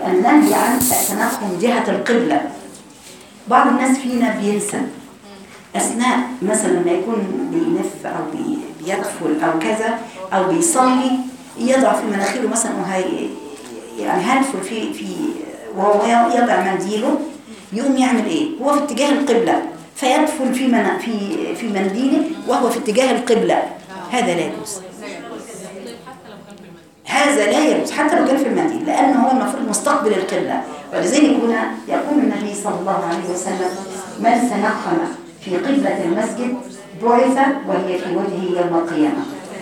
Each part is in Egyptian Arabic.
النهي عن التنخم جهة القبلة بعض الناس فينا بينسى أثناء مثلا ما يكون بينف أو بي- بيدفل أو كذا أو بيصلي يضع في مناخيره مثلا وهي يعني هدفل في في وهو يضع منديله يقوم يعمل ايه؟ هو في اتجاه القبلة فيدفل في من في في منديله وهو في اتجاه القبلة هذا لا يجوز هذا لا يجوز حتى لو كان في المنديل لأنه هو المفروض مستقبل القبلة ولذلك هنا يقول النبي صلى الله عليه وسلم من تنقم في قبلة المسجد بعث وهي في وجهه يوم القيامة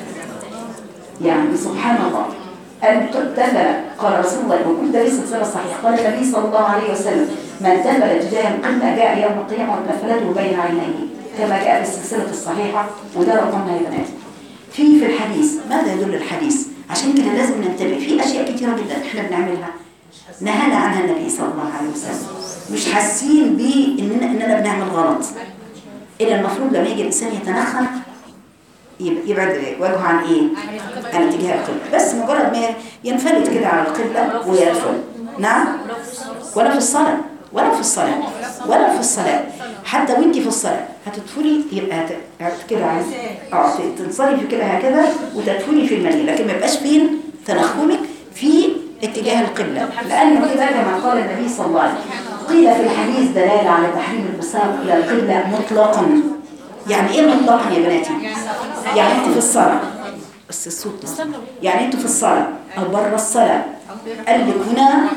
يعني سبحان الله أن تغتفل قال رسول الله وكل ده ليس سلسلة صحيح قال النبي صلى الله عليه وسلم من تفل تجاه القبلة جاء يوم القيامة وتفلته بين عينيه كما جاء في السلسلة الصحيحة وده رقمها يا بنات في في الحديث ماذا يدل الحديث عشان كده لازم ننتبه في اشياء كتيره جدا احنا بنعملها نهانا عنها النبي صلى الله عليه وسلم مش حاسين بيه اننا اننا بنعمل غلط الا المفروض لما يجي الانسان يتنخم يب- يبعد وجهه عن ايه عن اتجاه القبله بس مجرد ما ينفلت كده على القبله ويدخل نعم ولا في الصلاه ولا في الصلاه ولا في الصلاه حتى وانت في الصلاه هتدخلي يبقى هت- هت- كده عايز اه ت- تنصرفي كده هكذا وتدخلي في المدينه لكن ما يبقاش فين تنخمك في اتجاه القبله لانه كده كما قال النبي صلى الله عليه وسلم قيل في الحديث دلاله على تحريم البساط الى القبله مطلقا يعني ايه مطلقا يا بناتي يعني انت في الصلاه بس الصوت ده. يعني انت في الصلاه او بره الصلاه قلبك هنا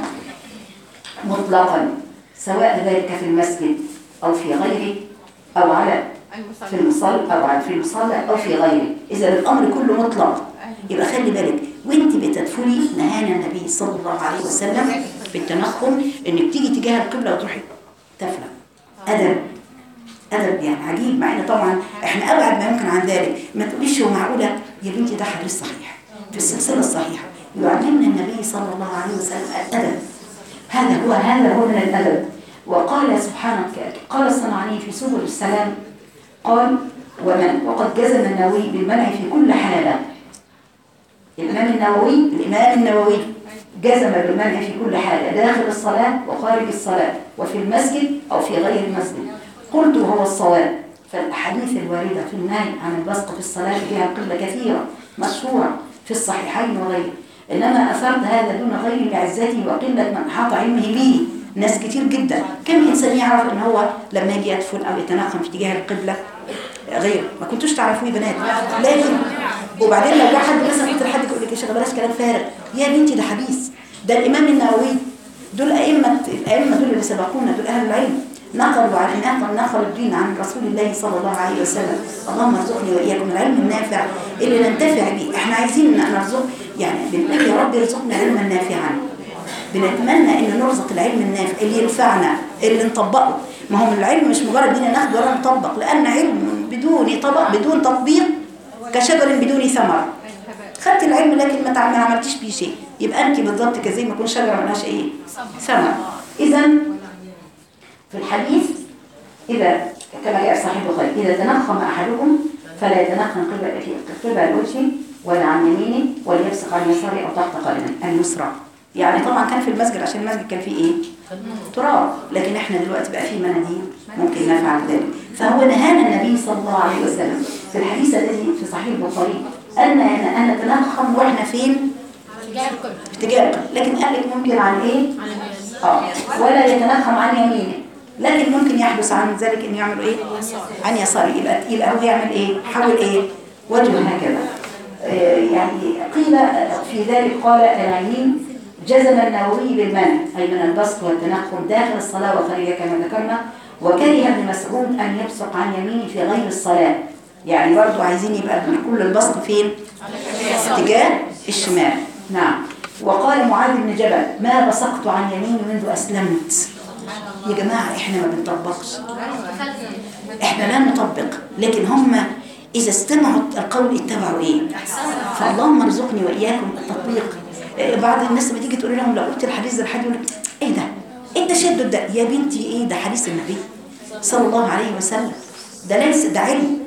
مطلقا سواء ذلك في المسجد أو في غيره أو على في المصلى أو على في المصلى أو في غيره إذا الأمر كله مطلق يبقى خلي بالك وانت بتدخلي نهانا النبي صلى الله عليه وسلم بالتنخم انك تيجي تجاه القبلة وتروحي تفلى أدب أدب يعني عجيب مع ان طبعا احنا أبعد ما يمكن عن ذلك ما تقوليش هو معقولة يا بنتي ده حديث صحيح في السلسلة الصحيحة يعلمنا النبي صلى الله عليه وسلم الأدب هذا هو هذا هو من الأدب وقال سبحانك قال الصنعاني في سبل السلام قال ومن وقد جزم النووي بالمنع في كل حالة الإمام النووي الإمام النووي جزم بالمنع في كل حالة داخل الصلاة وخارج الصلاة وفي المسجد أو في غير المسجد قلت هو الصواب فالأحاديث الواردة في النهي عن البصق في الصلاة فيها قلة كثيرة مشهورة في الصحيحين وغيره إنما أثرت هذا دون غير لعزتي وقلة من أحاط علمه به ناس كتير جدا كم إنسان يعرف إن هو لما يجي يدفن أو يتنقم في اتجاه القبلة غير ما كنتوش تعرفوه يا بنات لكن وبعدين لو جه حد مثلا قلت لحد يقول لك يا شيخ بلاش كلام فارغ يا بنتي ده حديث ده الإمام النووي دول أئمة الأئمة دول اللي سبقونا دول أهل العلم نقلوا عن نقل نقل الدين عن رسول الله صلى الله عليه وسلم اللهم ارزقني وإياكم العلم النافع اللي ننتفع به احنا عايزين نرزق يعني بنقول يا رب ارزقنا علما نافعا بنتمنى ان نرزق العلم النافع اللي ينفعنا اللي نطبقه ما هو من العلم مش مجرد اننا ناخده ولا نطبق لان علم بدون طبق بدون تطبيق كشجر بدون ثمر خدت العلم لكن ما تع- ما عملتيش بيه شيء يبقى انت بالضبط كده زي ما يكون شجره ملهاش ايه ثمر اذا في الحديث اذا كما جاء في صحيح البخاري اذا تنخم احدكم فلا يتنخم قبل في قبل الوجه ولا عن يمينه وليبصق عن يساره او تحت قدمه اليسرى يعني طبعا كان في المسجد عشان المسجد كان فيه ايه تراب لكن احنا دلوقتي بقى فيه مناديل ممكن نفعل ذلك فهو نهانا النبي صلى الله عليه وسلم في الحديث الذي في صحيح البخاري ان ان نتنخم واحنا فين في اتجاه القبلة لكن قال لك ممكن عن ايه اه ولا يتنخم عن يمينه لكن ممكن يحدث عن ذلك ان يعمل ايه عن يساره يبقى يبقى هو يعمل ايه حول ايه وجهه هكذا آه، يعني قيل في ذلك قال العينين جزم النووي بالمنع أي من البسط والتنخم داخل الصلاة وخارجها كما ذكرنا وكره ابن مسعود أن يبصق عن يمينه في غير الصلاة يعني برضو عايزين يبقى كل البسط فين؟ اتجاه الشمال نعم وقال معاذ بن جبل ما بصقت عن يميني منذ أسلمت يا جماعة احنا ما بنطبقش احنا لا نطبق لكن هم إذا استمعوا القول اتبعوا ايه فاللهم ارزقني وإياكم التطبيق إيه، بعض الناس لما تيجي تقول لهم لو قلت الحديث ده لحد يقول لك ايه ده ايه التشدد ده يا بنتي ايه ده حديث النبي صلى الله عليه وسلم ده ليس ده علم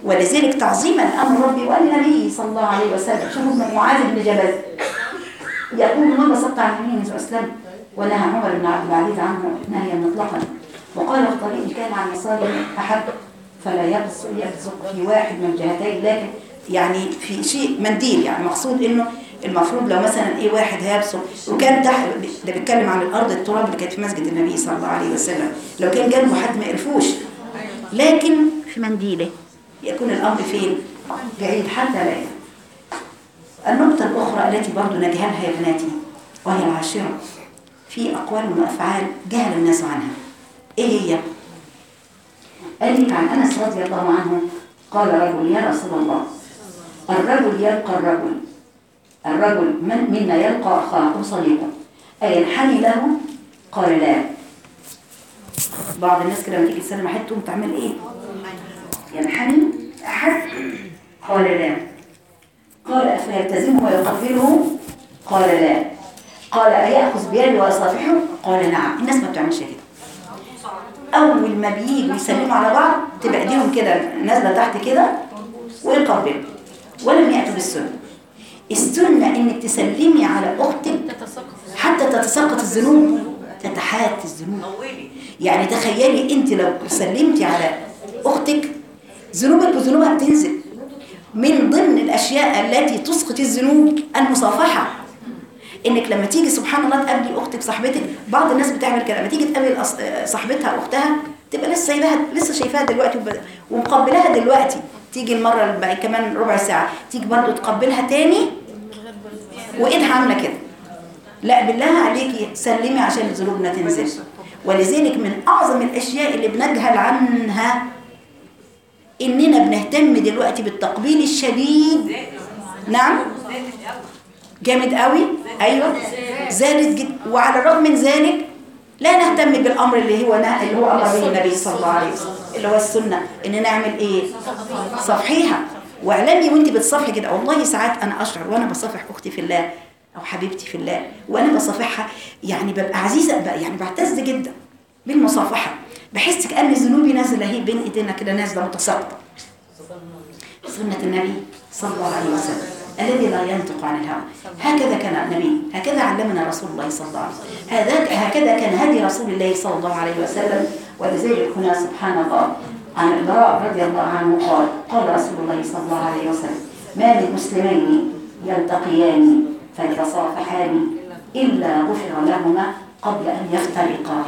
ولذلك تعظيما لامر ربي والنبي صلى الله عليه وسلم شوفوا ابن معاذ بن جبل يقول ما بسطت عن يمين صلى الله عليه وسلم ونهى عمر بن عبد العزيز عنه نهيا مطلقا وقال في طريق إن كان عن يسار أحد فلا يبصق يبصق في واحد من الجهتين لكن يعني في شيء منديل يعني مقصود انه المفروض لو مثلا ايه واحد هيبصق وكان تحت ده بيتكلم عن الارض التراب اللي كانت في مسجد النبي صلى الله عليه وسلم لو كان جنبه حد ما يعرفوش لكن في منديله يكون الامر فين بعيد حتى لا يعرف. النقطة الأخرى التي برضو نجهلها يا بناتي وهي العاشرة في أقوال وأفعال جهل الناس عنها إيه هي؟ قال لي عن أنس رضي الله عنه قال رجل يا رسول الله الرجل يلقى الرجل الرجل من منا يلقى أخاه صديقه أينحني له؟ قال لا بعض الناس كده لما تيجي تسلم واحد تقوم تعمل إيه؟ ينحني أحد؟ قال لا قال أفيلتزمه ويقبله قال لا قال أيأخذ بيدي ويصافحه قال نعم الناس ما بتعملش كده أول ما بييجوا يسلموا على بعض تبقى ايديهم كده نازلة تحت كده ويقبلوا ولم يأتوا بالسنة السنة إنك تسلمي على أختك حتى تتساقط الذنوب تتحات الذنوب يعني تخيلي أنت لو سلمتي على أختك ذنوبك وذنوبها بتنزل من ضمن الأشياء التي تسقط الذنوب المصافحة انك لما تيجي سبحان الله تقابلي اختك صاحبتك بعض الناس بتعمل كده لما تيجي تقابل أص- صاحبتها اختها تبقى لسه سايباها لسه شايفاها دلوقتي وب- ومقبلاها دلوقتي تيجي المره اللي بعد كمان ربع ساعه تيجي برضو تقبلها تاني وايدها عامله كده لا بالله عليكي سلمي عشان ذنوبنا تنزل ولذلك من اعظم الاشياء اللي بنجهل عنها اننا بنهتم دلوقتي بالتقبيل الشديد نعم جامد قوي ايوه زادت جد وعلى الرغم من ذلك لا نهتم بالامر اللي هو نه- اللي هو امر به النبي صلى الله عليه وسلم اللي هو السنه ان نعمل ايه صفحيها واعلمي وانت بتصفحي كده والله ساعات انا اشعر وانا بصافح اختي في الله او حبيبتي في الله وانا بصافحها يعني ببقى عزيزه بقى يعني بعتز جدا بالمصافحه بحس كان ذنوبي نازله اهي بين ايدينا كده نازله متساقطه سنة النبي صلى الله عليه وسلم الذي لا ينطق عن الهوى هكذا كان النبي هكذا علمنا رسول الله صلى الله عليه وسلم هذا هكذا كان هدي رسول الله صلى الله عليه وسلم ولذلك هنا سبحان الله عن البراء رضي الله عنه قال قال رسول الله صلى الله عليه وسلم ما من مسلمين يلتقيان فيتصافحان إلا غفر لهما قبل أن يفترقا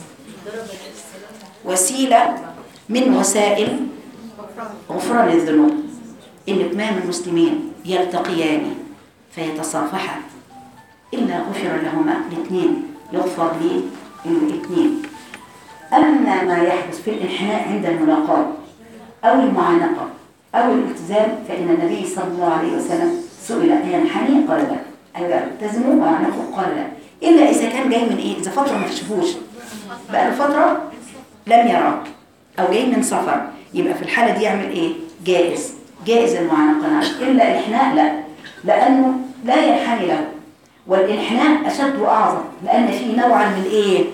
وسيلة من وسائل غفران الذنوب إن ما من المسلمين يلتقيان فيتصافحا إلا غفر لهما الاثنين يغفر لي الاثنين أما ما يحدث في الانحناء عند الملاقاة أو المعانقة أو الالتزام فإن النبي صلى الله عليه وسلم سئل أينحني قال لا أيوة التزموا وعنقوا قال لا إلا إذا كان جاي من إيه إذا فترة ما تشوفوش بقى له فترة لم يراه أو جاي من سفر يبقى في الحالة دي يعمل إيه جائز جائز المعانقة نعم إلا الإنحناء لا لأنه لا ينحني له والإنحناء أشد وأعظم لأن فيه نوعا من إيه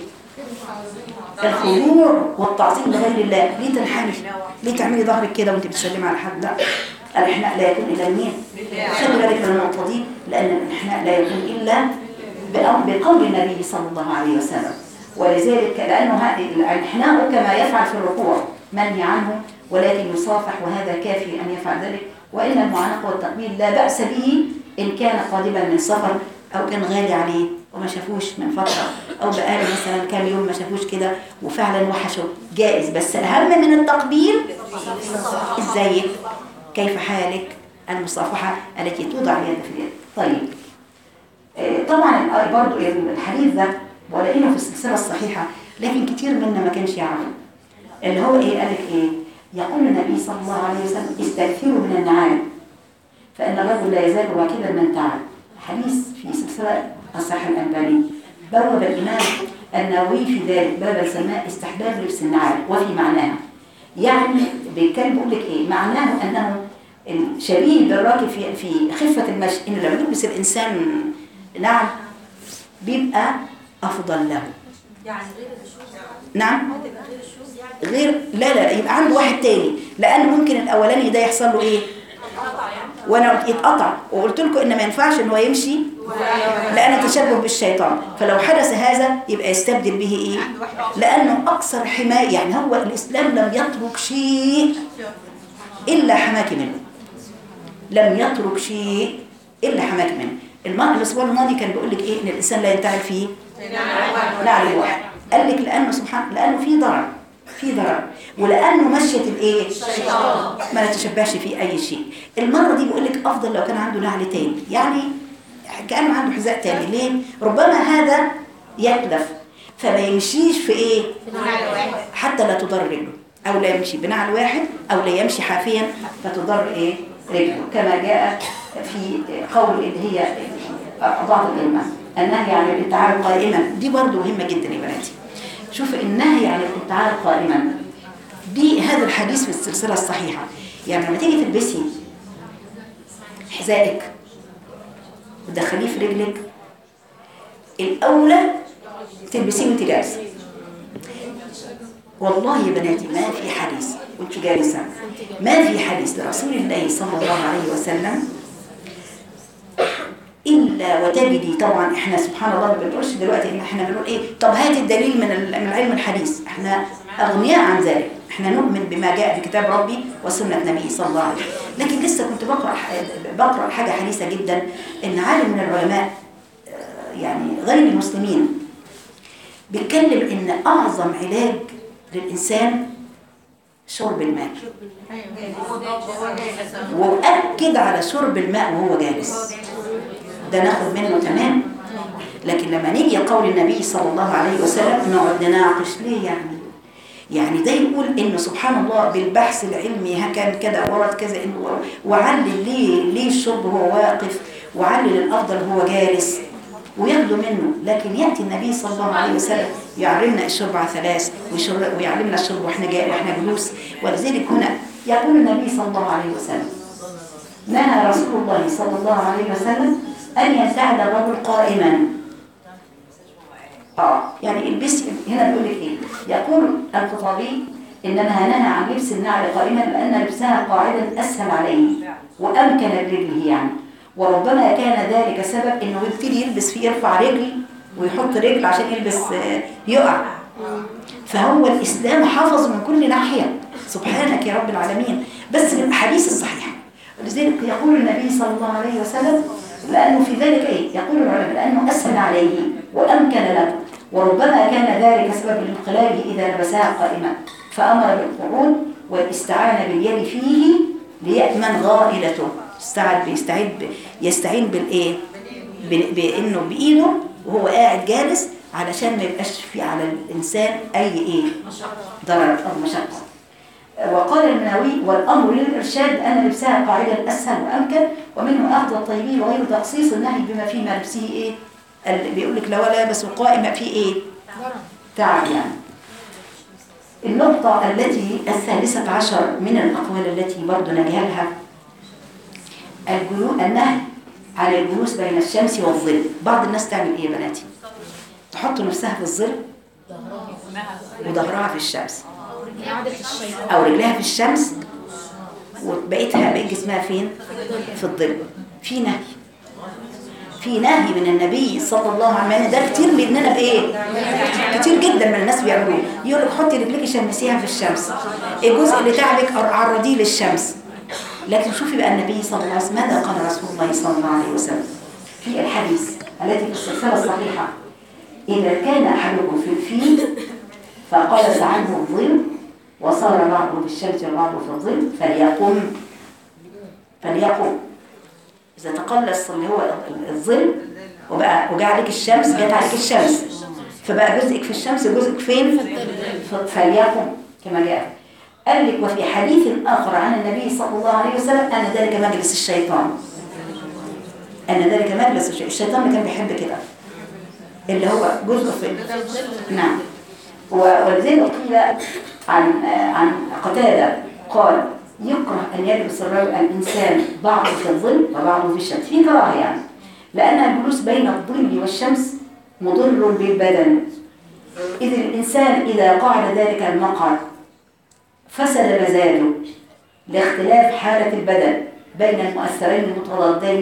الخضوع والتعظيم لغير الله ليه تنحني ليه تعملي ظهرك كده وانت بتسلمي على حد لا الانحناء لا يكون الا لمين خلي بالك من النقطه دي لان الانحناء لا يكون الا بأم- بقول النبي صلى الله عليه وسلم ولذلك لانه ه- الانحناء كما يفعل في الركوع منهي عنه ولكن يصافح وهذا كافي ان يفعل ذلك وان المعانقه والتقبيل لا باس به ان كان قادما من سفر او كان غالي عليه وما شافوش من فتره او بقاله مثلا كام يوم ما شافوش كده وفعلا وحشه جائز بس الاهم من التقبيل ازيك كيف حالك المصافحه التي توضع اليد في اليد طيب آه، طبعا آه، برضو الحديث ده ولقينه في السلسله الصحيحه لكن كتير منا ما كانش يعرفه اللي هو ايه قال لك ايه يقول النبي صلى الله عليه وسلم استكثروا من النعام فان الرجل لا يزال واكلا من تعب حديث في سلسله الصحيح الالباني بوب الامام النووي في ذلك باب سماء استحباب لبس النعام وفي معناها يعني بيتكلم بيقول لك ايه معناه انه الشبيه بالراكب في في خفه المشي ان لما يلبس الانسان نعم بيبقى افضل له يعني غير الشوز نعم هتبقى غير الشوز يعني غير لا لا يبقى عنده واحد تاني لان ممكن الاولاني ده يحصل له ايه قطع يعني وانا قلت يتقطع وقلت لكم ان ما ينفعش ان هو يمشي لأنه تشبه بالشيطان فلو حدث هذا يبقى يستبدل به إيه لأنه أكثر حماية يعني هو الإسلام لم يترك شيء إلا حماك منه لم يترك شيء إلا حماك منه المرء الأسبوع الماضي كان بيقول لك إيه إن الإنسان لا ينتهي فيه نعم واحد قال لك لأنه سبحان لأنه في ضرر في ضرر ولأنه مشية الإيه ما نتشبهش فيه أي شيء المرة دي بيقول لك أفضل لو كان عنده نعل تاني يعني كأنه عنده حذاء تاني ليه ربما هذا يتلف فما يمشيش في إيه حتى لا تضر رجله أو لا يمشي بنعل واحد أو لا يمشي حافيا فتضر إيه رجله كما جاء في قول اللي هي بعض الأئمة النهي عن الابتعال قائما دي برضو مهمة جدا يا بناتي شوف النهي عن الابتعال قائما دي هذا الحديث في السلسلة الصحيحة يعني لما تيجي تلبسي حذائك وتدخليه في رجلك الأولى تلبسيه وانت جالسة والله يا بناتي ما في حديث وانت جالسة ما في حديث لرسول الله صلى الله عليه وسلم إلا وتجدي طبعا احنا سبحان الله ما بنقولش دلوقتي ان احنا بنقول ايه طب هات الدليل من ال- من علم الحديث احنا اغنياء عن ذلك احنا نؤمن بما جاء في كتاب ربي وسنة نبيه صلى الله عليه وسلم لكن لسه كنت بقرأ ح- بقرأ حاجة حديثة جدا ان عالم من العلماء آه، يعني غير المسلمين بيتكلم ان اعظم علاج للانسان شرب الماء واكد على شرب الماء وهو جالس ده ناخد منه تمام لكن لما نيجي قول النبي صلى الله عليه وسلم نقعد نناقش ليه يعني يعني ده يقول انه سبحان الله بالبحث العلمي ها كان كده ورد كذا انه وعلل ليه ليه الشرب هو واقف وعلل الافضل هو جالس وياخدوا منه لكن ياتي النبي صلى الله عليه وسلم يعلمنا الشرب على ثلاث ويشر- ويعلمنا الشرب واحنا جاي واحنا جلوس ولذلك هنا يقول النبي صلى الله عليه وسلم نهى رسول الله صلى الله عليه وسلم أن ينتعد الرجل قائما اه يعني البس هنا بيقول لك ايه يقول الخطابي انما نهى عن لبس النعل قائما لان لبسها قاعدا اسهل عليه وامكن لرجله يعني وربما كان ذلك سبب انه يبتدي يلبس فيه يرفع رجل ويحط رجل عشان يلبس آه، يقع فهو الاسلام حافظ من كل ناحيه سبحانك يا رب العالمين بس بالاحاديث الصحيحه ولذلك يقول النبي صلى الله عليه وسلم لأنه في ذلك إيه؟ يقول العلماء لأنه أسهل عليه وأمكن له وربما كان ذلك سبب لانقلابه إذا لبسها قائما فأمر بالقعود والاستعانة باليد فيه ليأمن غائلته استعد بيستعين يستعين بالإيه؟ ب- بإنه بإيده وهو قاعد جالس علشان ما يبقاش في على الإنسان أي إيه؟ ضرر أو مشقة وقال المناوي والأمر للإرشاد أن لبسها قاعدة أسهل وأمكن ومنه أخذ الطيبين وغير تخصيص النهي بما فيه ما لبسه إيه ال- بيقول لك لو لابس قائمة فيه إيه تعب يعني النقطة التي الثالثة عشر من الأقوال التي برضو نجهلها الجلو النهي عن الجلوس بين الشمس والظل بعض الناس تعمل إيه يا بناتي تحط نفسها في الظل وظهرها في الشمس عادة الشيطان او رجلها في الشمس وبقيتها بقيت جسمها فين في الظل في نهي في نهي من النبي صلى الله عليه وسلم ده كتير مننا بايه كتير جدا من الناس بيعملوه يقول لك حطي رجلك شمسيها في الشمس الجزء اللي تعبك عرضيه للشمس لكن شوفي بقى النبي صلى الله عليه وسلم ماذا قال رسول الله صلى الله عليه وسلم في الحديث التي في السلسله الصحيحه اذا كان احدكم في الفيل فقلس عنه الظل وصار بعضه في الشمس وبعضه في الظل فليقم فليقم إذا تقلص اللي هو الظل وبقى وجاء عليك الشمس جت عليك الشمس فبقى جزءك في الشمس جزءك فين؟ ف- فليقم كما جاء قال لك وفي حديث آخر عن النبي صلى الله عليه وسلم أن ذلك مجلس الشيطان أن ذلك مجلس الشيطان الشيطان اللي كان بيحب كده اللي هو جزء في نعم و- ولذلك قيل عن عن قتادة قال يكره أن يلبس الرجل الإنسان بعضه في الظل وبعضه في الشمس في كراهة يعني لأن الجلوس بين الظل والشمس مضر بالبدن إذ الإنسان إذا قعد ذلك المقعد فسد مزاجه لاختلاف حالة البدن بين المؤثرين المتضادين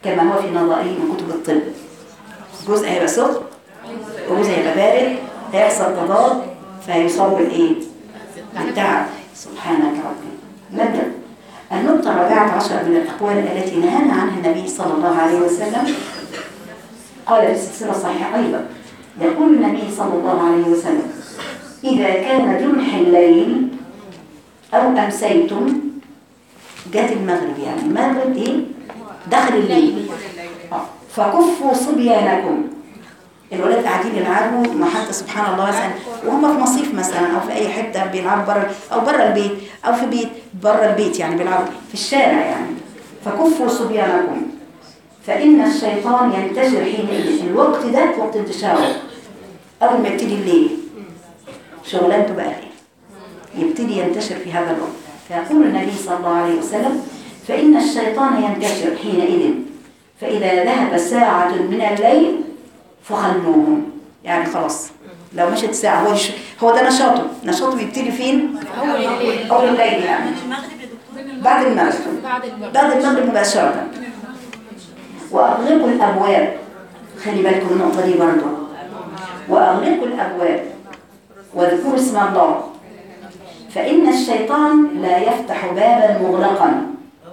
كما هو في نظائره من كتب الطب جزء هيبقى سخن وجزء هيبقى بارد هيحصل تضاد فيصاب بالايه؟ بالتعب سبحانك ربي نبدأ النقطة الرابعة عشر من الأقوال التي نهانا عنها النبي صلى الله عليه وسلم قال في السلسلة الصحيحة أيضا يقول النبي صلى الله عليه وسلم إذا كان جنح الليل أو أمسيتم جات المغرب يعني المغرب إيه؟ دخل الليل آه. فكفوا صبيانكم الولاد قاعدين يلعبوا ما حتى سبحان الله مثلا وهم في مصيف مثلا او في اي حته بيلعبوا بره او بره البيت او في بيت بره البيت يعني بيلعبوا في الشارع يعني فكفوا صبيانكم فان الشيطان ينتشر حينئذ الوقت ده وقت انتشاره اول ما يبتدي الليل شغلانته بقى ايه يبتدي ينتشر في هذا الوقت فيقول النبي صلى الله عليه وسلم فإن الشيطان ينتشر حينئذ فإذا ذهب ساعة من الليل فخلوهم يعني خلاص لو مشت ساعة هو يش... هو ده نشاطه نشاطه بيبتدي فين؟ أول الليل أول الليل يعني بعد المغرب بعد المغرب بعد المغرب مباشرة وأغلقوا الأبواب خلي بالكم من النقطة دي برضه وأغلقوا الأبواب واذكروا اسم الله فإن الشيطان لا يفتح بابا مغلقا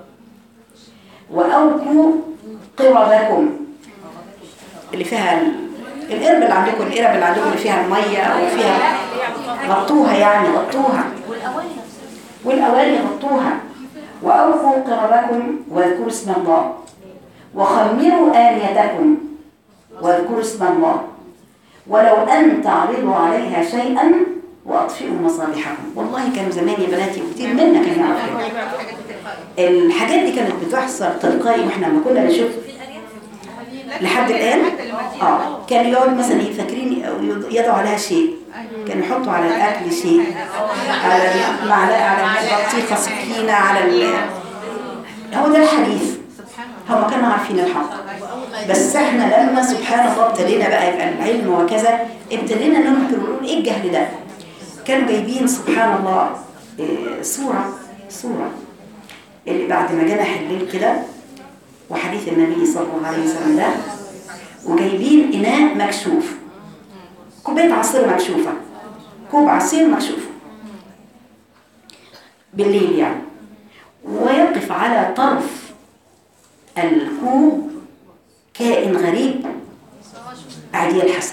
وأوكوا قربكم اللي فيها ال- القرب اللي عندكم القرب اللي عندكم اللي فيها المية أو فيها غطوها يعني غطوها والأواني غطوها وأوفوا قربكم واذكروا اسم الله وخمروا آليتكم واذكروا اسم الله ولو أن تعرضوا عليها شيئا وأطفئوا مصابيحكم والله كانوا زمان يا بناتي وكتير منا كان يعرف كده الحاجات دي كانت بتحصل تلقائي واحنا لما كنا بنشوف لحد الآن اه كانوا يقعدوا مثلا إيه فاكرين أو يض- يضعوا عليها شيء كانوا يحطوا على الأكل شيء على المعلقة على البطيخة سكينة على ال... هو ده الحديث هم كانوا عارفين الحق بس احنا لما سبحان الله ابتدينا بقى يبقى العلم وكذا ابتدينا ننكر ونقول ايه الجهل ده كانوا جايبين سبحان الله إيه، صورة صورة اللي بعد ما جنح الليل كده وحديث النبي صلى الله عليه وسلم ده وجايبين إناء مكشوف كوباية عصير مكشوفة كوب عصير مكشوف بالليل يعني ويقف على طرف الكوب كائن غريب عدي الحسن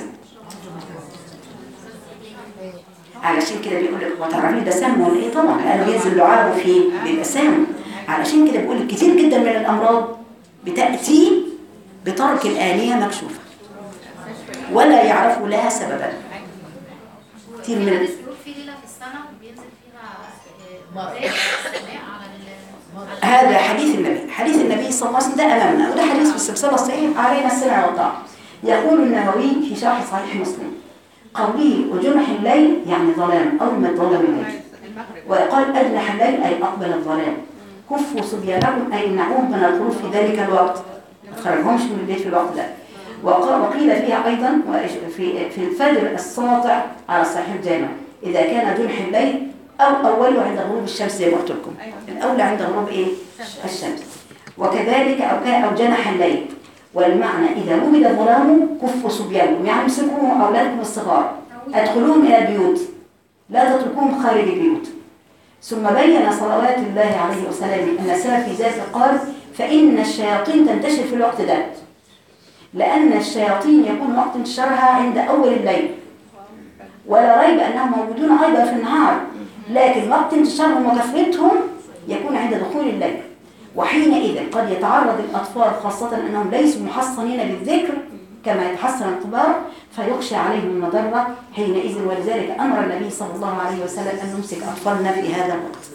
علشان كده بيقول لك هو تعرفين ده سام ولا ايه طبعا لانه بينزل لعابه فيه بيبقى سام علشان كده بيقول لك كتير جدا من الامراض بتاتي بترك الانيه مكشوفه ولا يعرفوا لها سببا كتير من ال- في ليلة في السنة بينزل فيها آه، ملائكة السماء على ال- هذا حديث النبي حديث النبي صلى الله عليه وسلم ده أمامنا وده حديث في السلسلة الصحيح علينا السمع والطاعة يقول النووي في شرح صحيح مسلم قوله وجنح الليل يعني ظلام أول ما ظلم الليل وقال أجنح الليل أي أقبل الظلام كفوا صبيانكم أي امنعوهم من الخروج في ذلك الوقت ما تخرجهمش من البيت في الوقت ده وقال وقيل فيها أيضا في في الفجر الساطع على صحيح الجامع إذا كان جنح الليل أو أوله عند غروب الشمس زي ما قلت لكم الأولى عند غروب إيه؟ الشمس وكذلك أو كان أو جنح الليل والمعنى إذا وجد الظلام كفوا صبيانكم يعني امسكوا أولادكم الصغار أدخلوهم إلى البيوت لا تتركوهم خارج البيوت ثم بين صلوات الله عليه وسلم أن السبب في ذلك قال فإن الشياطين تنتشر في الوقت ده لأن الشياطين يكون وقت انتشارها عند أول الليل ولا ريب أنهم موجودون أيضا في النهار لكن وقت انتشارهم وكثرتهم يكون عند دخول الليل وحينئذ قد يتعرض الأطفال خاصة أنهم ليسوا محصنين بالذكر كما يتحسن الكبار فيخشى عليهم المضرة حينئذ ولذلك أمر النبي صلى الله عليه وسلم أن نمسك أطفالنا في هذا الوقت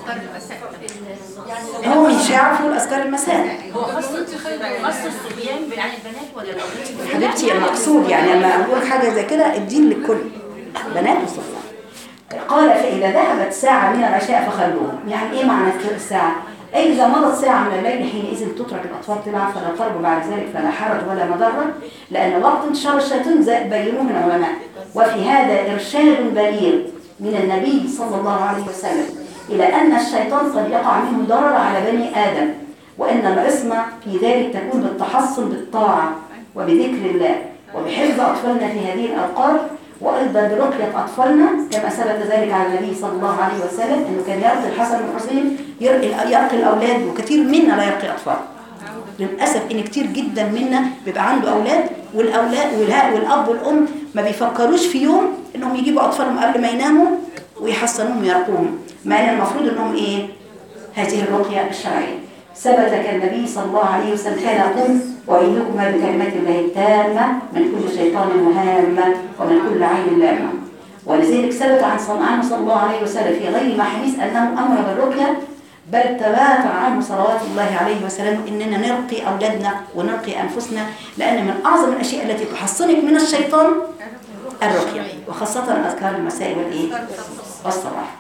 هو مش يعرفوا الأذكار المساء هو خاص خاص الصبيان عن البنات ولا الاولاد؟ حبيبتي المقصود يعني لما أقول حاجة زي كده الدين للكل بنات وصبيان قال فإذا ذهبت ساعة من العشاء فخلوهم يعني إيه معنى الساعة؟ أي إذا مضت ساعة من الليل حينئذ تترك الأطفال تلعب فلا قرب بعد ذلك فلا حرج ولا مضرة لأن وقت انتشار الشياطين زي بينوه من العلماء وفي هذا إرشاد بليغ من النبي صلى الله عليه وسلم إلى أن الشيطان قد يقع منه ضرر على بني آدم وأن العصمة في ذلك تكون بالتحصن بالطاعة وبذكر الله وبحفظ أطفالنا في هذه الأوقات وأيضا برقية أطفالنا كما ثبت ذلك على النبي صلى الله عليه وسلم أنه كان يرقي الحسن والحسين يرقي, يرقي الأولاد وكثير منا لا يرقي أطفال للأسف إن كتير جدا منا بيبقى عنده أولاد والأولاد والها- والأب والأم ما بيفكروش في يوم إنهم يجيبوا أطفالهم قبل ما يناموا ويحصنوهم ويرقوهم مع إن المفروض إنهم إيه هذه الرقية الشرعية ثبت كالنبي صلى الله عليه وسلم كان يقول وإنكما بكلمات الله التامة من كل شيطان وهامة ومن كل عين لامة ولذلك ثبت عن صلى عنه صلى الله عليه وسلم في غير ما حديث أنه أمر بالرقية بل تواتر عنه صلوات الله عليه وسلم إننا نرقي أولادنا ونرقي أنفسنا لأن من أعظم الأشياء التي تحصنك من الشيطان الرقية وخاصة أذكار المساء والإيه والصباح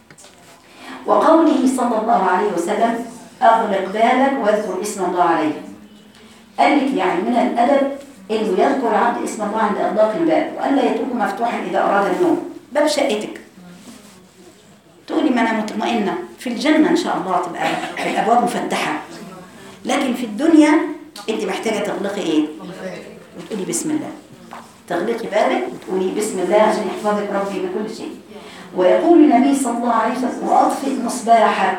وقوله صلى الله عليه وسلم أغلق بالك واذكر اسم الله عليه قال لك يعني من الأدب إنه يذكر العبد اسم الله عند إغلاق الباب وألا يتركه مفتوحا إذا أراد النوم باب شقتك تقولي ما أنا مطمئنة في الجنة إن شاء الله تبقى الأبواب مفتحة لكن في الدنيا أنت محتاجة تغلقي إيه؟ وتقولي بسم الله تغلقي بابك وتقولي بسم الله عشان يحفظك ربي من كل شيء ويقول النبي صلى الله عليه وسلم وأطفئ مصباحك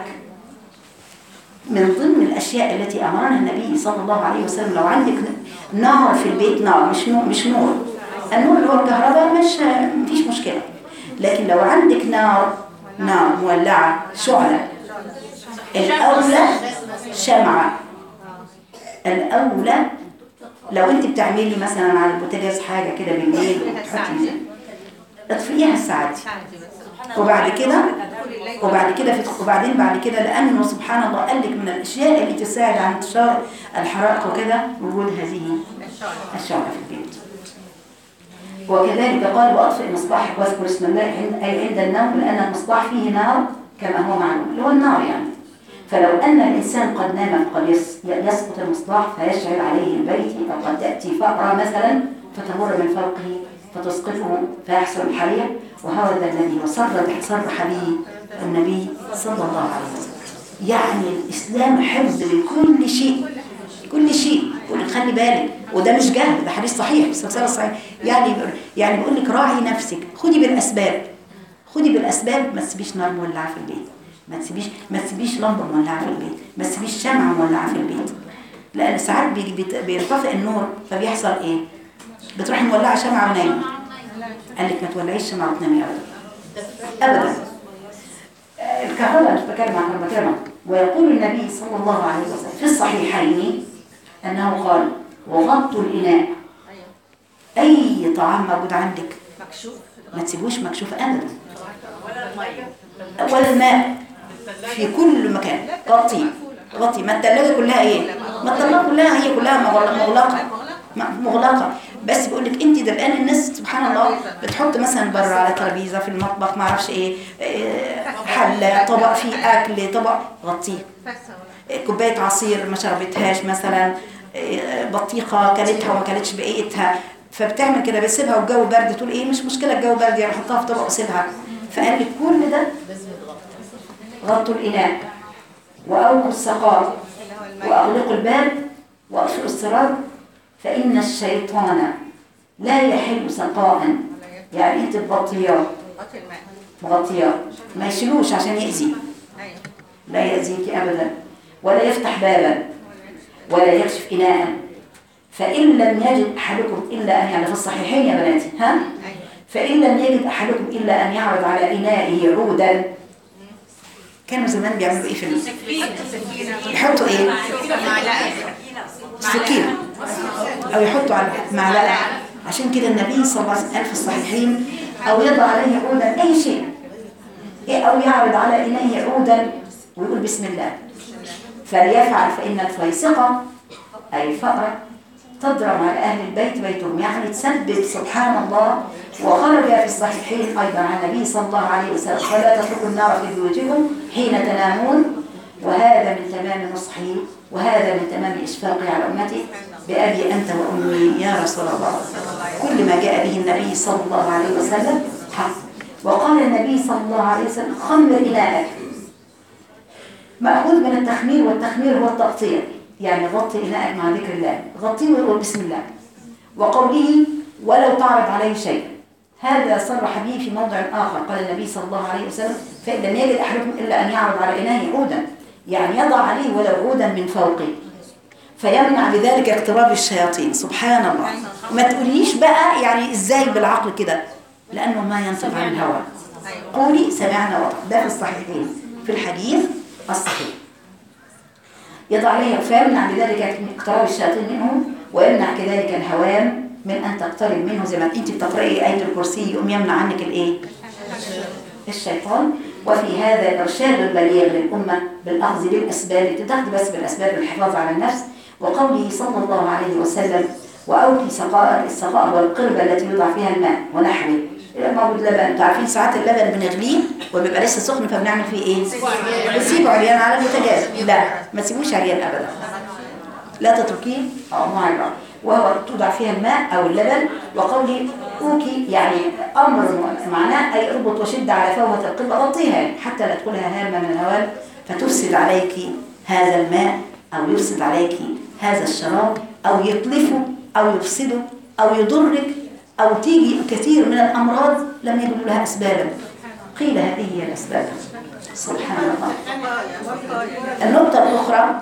من ضمن الأشياء التي أمرنا النبي صلى الله عليه وسلم لو عندك نار في البيت نار مش نور مش نور النور اللي هو الكهرباء مش مفيش مشكلة لكن لو عندك نار نار مولعة شعلة الأولى شمعة الأولى لو انت بتعملي مثلا على البوتاجاز حاجة كده بالليل وتحطي اطفئيها الساعة دي وبعد كده وبعد كده في وبعدين بعد كده لانه سبحان الله قال لك من الاشياء اللي تساعد على انتشار الحرائق وكده وجود هذه الشعله في البيت وكذلك قال واطفئ مصباحك واذكر اسم الله عند اي عند النوم لان المصباح فيه نار كما هو معلوم اللي هو النار يعني فلو ان الانسان قد نام فقد يس- يسقط المصباح فيشعل عليه البيت او قد تاتي فأرة مثلا فتمر من فوقه فتسقطه فيحصل الحريق وهذا الذي وصرح صرح به النبي صلى الله عليه وسلم يعني الإسلام حفظ لكل شيء كل شيء يقول لك خلي بالك وده مش جهل ده حديث صحيح السلسله صحيح يعني بيقول- يعني بيقول لك راعي نفسك خدي بالاسباب خدي بالاسباب ما تسيبيش نار مولعه في البيت ما تسيبيش ما تسيبيش لمبه مولعه في البيت ما تسيبيش شمعه مولعه في البيت لان ساعات بيجي بيت- بيرتفع النور فبيحصل ايه بتروحي مولعه شمعه ونايمه قال لك ما تولعيش شمعه وتنامي ابدا ابدا آه، الكهرباء مش بتكلم عن الكهرباء ويقول النبي صلى الله عليه وسلم في الصحيحين انه قال وغطوا الاناء اي طعام موجود عندك مكشوف ما تسيبوش مكشوف ابدا ولا الماء في كل مكان غطي غطي ما الثلاجه كلها ايه ما الثلاجه كلها هي كلها مغل- مغلقه م- مغلقه بس بيقول لك انت ده الان الناس سبحان الله بتحط مثلا بره على ترابيزه في المطبخ ما اعرفش ايه إيه، حله طبق فيه اكل طبق غطيه كوبايه عصير ما شربتهاش مثلا إيه، بطيخه كلتها وما كلتش بقيتها فبتعمل كده بتسيبها والجو برد تقول ايه مش مشكله الجو برد يعني احطها في طبق واسيبها فقال لك كل ده غطوا الاناء واوقوا السقاء واغلقوا الباب واطفئوا السراب فان الشيطان لا يحل سقاء يعني انت تغطياه غطي الماء مغطياه ما يشيلوش عشان يأذي ايوه لا يأذيك أبدا ولا يفتح بابا ولا يكشف إناء فإن لم يجد أحدكم إلا أن يعني في الصحيحين يا بناتي ها ايوه فإن لم يجد أحدكم إلا أن يعرض على إنائه عودا كانوا زمان بيعملوا إيه في ال- يحطوا إيه سكينة أو يحطوا على معلقة عشان كده النبي صلى الله عليه وسلم قال في الصحيحين أو يضع عليه عودا أي شيء إيه أو يعرض على إنائه عودا ويقول بسم الله فليفعل فإن الفيسقة أي الفأرة تضرب على أهل البيت بيتهم يعني تسبب سبحان الله وخرج في الصحيحين أيضا عن النبي صلى الله عليه وسلم فلا تتركوا النار في بيوتكم حين تنامون وهذا من تمام نصحي وهذا من تمام إشفاقي على أمتي بأبي أنت وأمي يا رسول الله كل ما جاء به النبي صلى الله عليه وسلم حق وقال النبي صلى الله عليه وسلم خمر إناءك مأخوذ من التخمير والتخمير هو التغطية يعني غطي إناءك مع ذكر الله غطيه وقول بسم الله وقوله ولو تعرض عليه شيء هذا صرح به في موضع آخر قال النبي صلى الله عليه وسلم فإن لم يجد أحدكم إلا أن يعرض على إناه عودا يعني يضع عليه ولو عودا من فوقه فيمنع بذلك اقتراب الشياطين سبحان الله ما تقوليش بقى يعني ازاي بالعقل كده لأنه ما ينطق عن الهوى قولي سمعنا وطن ده في الصحيحين في الحديث الصحيح يضع عليه فيمنع بذلك اقتراب الشياطين منه ويمنع كذلك الهوام من أن تقترب منه زي ما انت بتقرأي آية الكرسي يقوم يمنع عنك الايه الشيطان وفي هذا الإرشاد البليغ للأمة بالأخذ بالأسباب تاخذ بس بالأسباب للحفاظ على النفس وقوله صلى الله عليه وسلم وأوكي سقاء السقاء هو القربة التي يوضع فيها الماء ونحوه موجود لبن انتوا عارفين ساعات اللبن بنغليه وبيبقى لسه سخن فبنعمل فيه ايه؟ بنسيبه عريان على البوتاجاز لا ما تسيبوش عريان ابدا لا تتركيه اه معرض وهو توضع فيها الماء او اللبن وقوله اوكي يعني امر معناه اي اربط وشد على فوهة القبة غطيها حتى لا تدخلها هامة من الهوام فتفسد عليك هذا الماء او يفسد عليك هذا الشراب او يتلفه او يفسده او يضرك او تيجي كثير من الامراض لم يجدوا لها اسبابا قيل هذه هي الاسباب سبحان الله النقطة الأخرى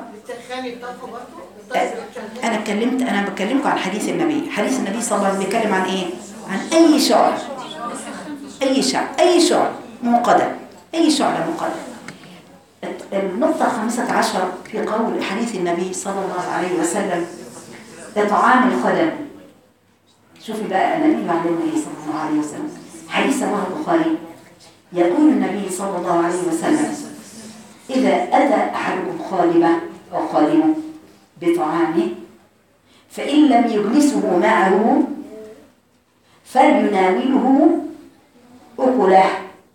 أنا اتكلمت أنا بكلمكم عن حديث النبي حديث النبي صلى الله عليه وسلم بيتكلم عن إيه؟ عن أي شعر أي شعر أي شعر منقدة أي شعر منقدة النقطة الخامسة عشر في قول حديث النبي صلى الله عليه وسلم إطعام الخدم شوفي بقى النبي بعد النبي صلى الله عليه وسلم حديث رواه البخاري يقول النبي صلى الله عليه وسلم إذا أتى أحدكم خالبة أو خالبه بطعامه فإن لم يجلسه معه فليناوله أكله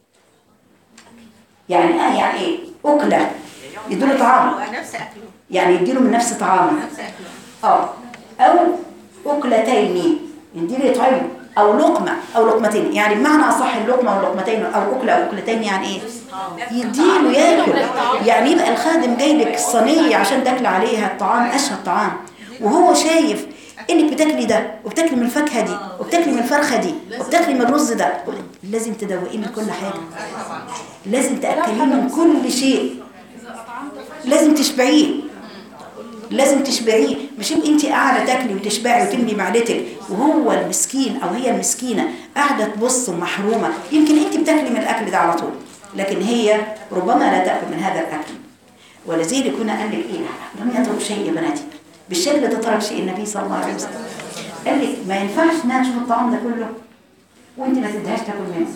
يعني آه يعني إيه أكله يديله طعام نفس أكله يعني يديله من نفس طعامه نفس أكله اه او اكلتين يديله يطعمه او لقمه او لقمتين يعني بمعنى اصح اللقمه واللقمتين او اكله او اكلتين يعني ايه يديله ياكل يعني يبقى الخادم جاي لك الصينيه عشان تاكل عليها الطعام اشهى الطعام وهو شايف انك بتاكلي ده وبتاكلي من الفاكهه دي وبتاكلي من الفرخه دي وبتاكلي من الرز ده لازم تدوقيه من كل حاجه لازم تاكليه من كل شيء لازم تشبعيه لازم تشبعيه مش يبقى انت قاعده تاكلي وتشبعي وتملي معدتك وهو المسكين او هي المسكينه قاعده تبص محرومه يمكن انت بتاكلي من الاكل ده على طول لكن هي ربما لا تاكل من هذا الاكل ولذلك هنا قال لك ايه لم يترك شيء يا بناتي بالشكل ده ترك شيء النبي صلى الله عليه وسلم قال لك ما ينفعش انها تشوف الطعام ده كله وانت ما تديهاش تاكل منه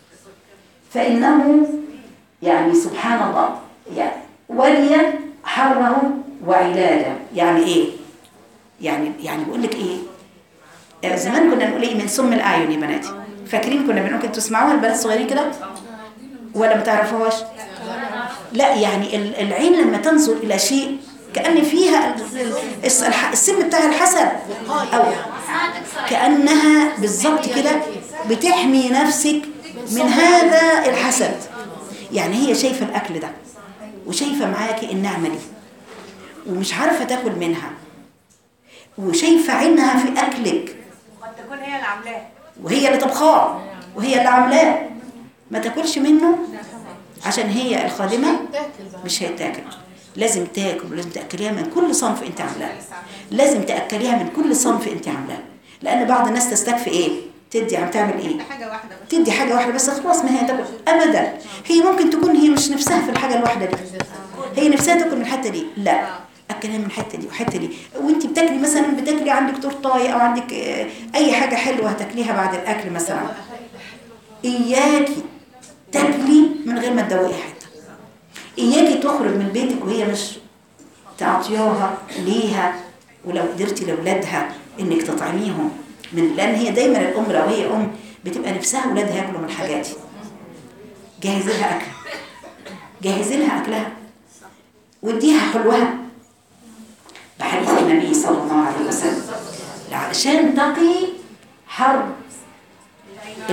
فانه يعني سبحان الله يعني ولي حره وعلاجه يعني ايه يعني يعني بقول لك ايه آه، زمان كنا نقول ايه من سم الاعين يا بناتي فاكرين كنا بنقول كنتوا تسمعوها البنات الصغيرين كده ولا ما تعرفوهاش لا يعني ال- العين لما تنظر الى شيء كان فيها ال- ال- الس- الح- السم بتاع الحسد او كانها بالظبط كده بتحمي نفسك من هذا الحسد يعني هي شايفه الاكل ده وشايفه معاكي النعمه دي ومش عارفه تاكل منها وشايفه عينها في اكلك قد تكون هي اللي عاملاه وهي اللي طبخاه وهي اللي عاملاه ما تاكلش منه عشان هي الخادمه مش هيتاكل لازم تاكل ولازم تاكليها من كل صنف انت عاملاه لازم تاكليها من كل صنف انت عاملاه لان بعض الناس تستكفي ايه تدي عم تعمل ايه حاجة واحدة بس تدي حاجة واحدة بس خلاص ما هي تاكل أبدا هي ممكن تكون هي مش نفسها في الحاجة الواحدة دي هي نفسها تاكل من الحتة دي لا أكلها من الحتة دي والحتة دي وانت بتاكلي مثلا بتاكلي عندك تورتاية أو عندك آه، أي حاجة حلوة هتاكليها بعد الأكل مثلا إياكي تاكلي من غير ما تدوقي حتة إياكي تخرج من بيتك وهي مش تعطيوها ليها ولو قدرتي لأولادها إنك تطعميهم من لأن هي دايما الأم لو هي أم بتبقى نفسها أولادها ياكلوا من الحاجات دي جهزي لها أكل جهزي لها أكلها واديها حلوها بحديث النبي صلى الله عليه وسلم علشان تقي حرب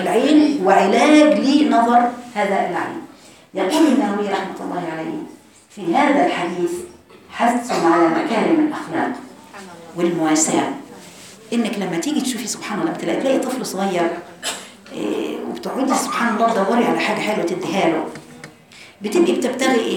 العين وعلاج لنظر هذا العين يقول النووي رحمة الله عليه في هذا الحديث حث على مكارم الأخلاق والمواساة إنك لما تيجي تشوفي سبحان الله بتلاقي تلاقي طفل صغير إيه، وبتقعدي سبحان الله تدوري على حاجة حلوة تديها له بتبقي بتبتغي إيه؟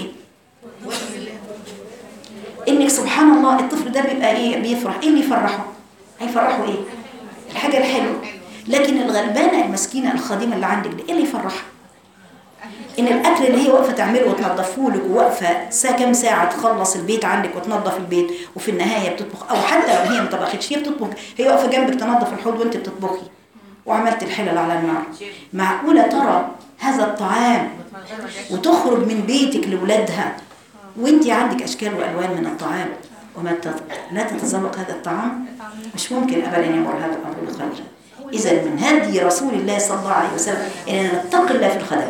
إنك سبحان الله الطفل ده بيبقى إيه؟ بيفرح إيه اللي يفرحه؟ هيفرحه إيه؟ الحاجة الحلوة لكن الغلبانة المسكينة الخادمة اللي عندك دي إيه اللي يفرحها؟ ان الاكل اللي هي واقفه تعمله وتنظفه لك وواقفه ساعه كام ساعه تخلص البيت عندك وتنظف البيت وفي النهايه بتطبخ او حتى لو هي ما طبختش هي بتطبخ هي واقفه جنبك تنظف الحوض وانت بتطبخي وعملت الحلل على النار معقوله ترى هذا الطعام وتخرج من بيتك لاولادها وانت عندك اشكال والوان من الطعام وما تت... لا تتذوق هذا الطعام مش ممكن ابدا يمر هذا الامر بخير اذا من هدي رسول الله صلى الله عليه وسلم اننا نتقي الله في الخدم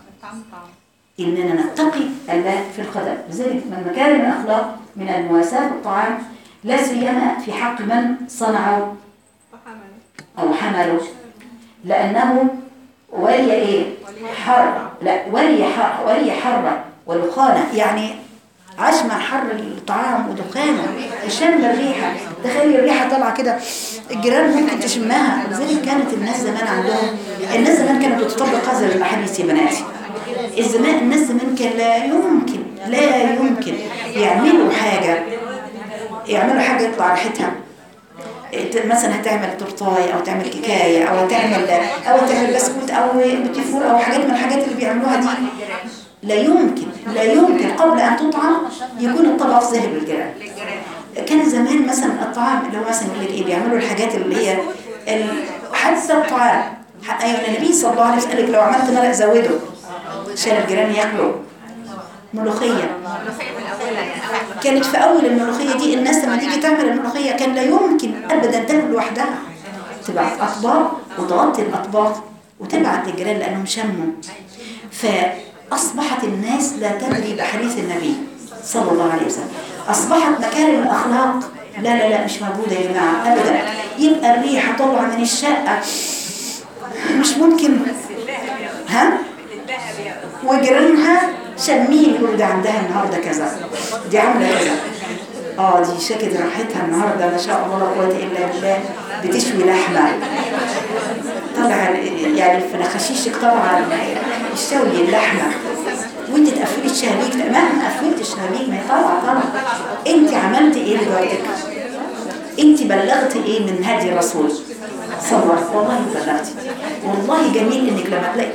إننا نتقي الله في الخدم لذلك من مكارم الأخلاق من المواساة بالطعام لا سيما في حق من صنعوا أو حملوا لأنه ولي إيه؟ حر لا ولي حر ولي حر ودخانة يعني عاش مع حر الطعام ودخانه شم الريحة تخيلي الريحة طالعة كده الجيران ممكن تشمها لذلك كانت الناس زمان عندهم الناس زمان كانت بتطبق هذا الأحاديث يا بناتي الزمان الناس زمان كان لا يمكن لا يمكن يعملوا حاجة يعملوا حاجة يطلع ريحتها ت- مثلا هتعمل تورتاي او تعمل كيكايه او تعمل او تعمل بسكوت او بتيفور او حاجات من الحاجات اللي بيعملوها دي لا يمكن لا يمكن قبل ان تطعم يكون الطبق ذهب للجيران كان زمان مثلا الطعام اللي هو مثلا يقول لك ايه بيعملوا الحاجات اللي هي ال- حتى الطعام ح- ايوه النبي صلى الله عليه وسلم قال لك لو عملت مرق زوده عشان الجيران ياكلوا ملوخيه كانت في اول الملوخيه دي الناس لما تيجي تعمل الملوخيه كان لا يمكن ابدا تاكل لوحدها تبعت اطباق وتغطي الاطباق وتبعت للجيران لانهم شموا فاصبحت الناس لا تدري بحديث النبي صلى الله عليه وسلم اصبحت مكارم الاخلاق لا لا لا مش موجوده يا جماعه ابدا يبقى الريحه طالعه من الشقه مش ممكن ها وجيرانها شمين يقولوا ده عندها النهارده كذا دي عامله كذا اه دي شكت ريحتها النهارده ما شاء الله لا قوه الا بالله بتشوي لحمه طبعا يعني في خشيشك طبعا الشوي اللحمه وانت تقفلي الشهابيك مهما قفلت الشهابيك ما هي طالعه طالعه انت عملت ايه لجارتك انت بلغت ايه من هدي الرسول صلى الله عليه وسلم والله بلغتي والله جميل انك لما تلاقي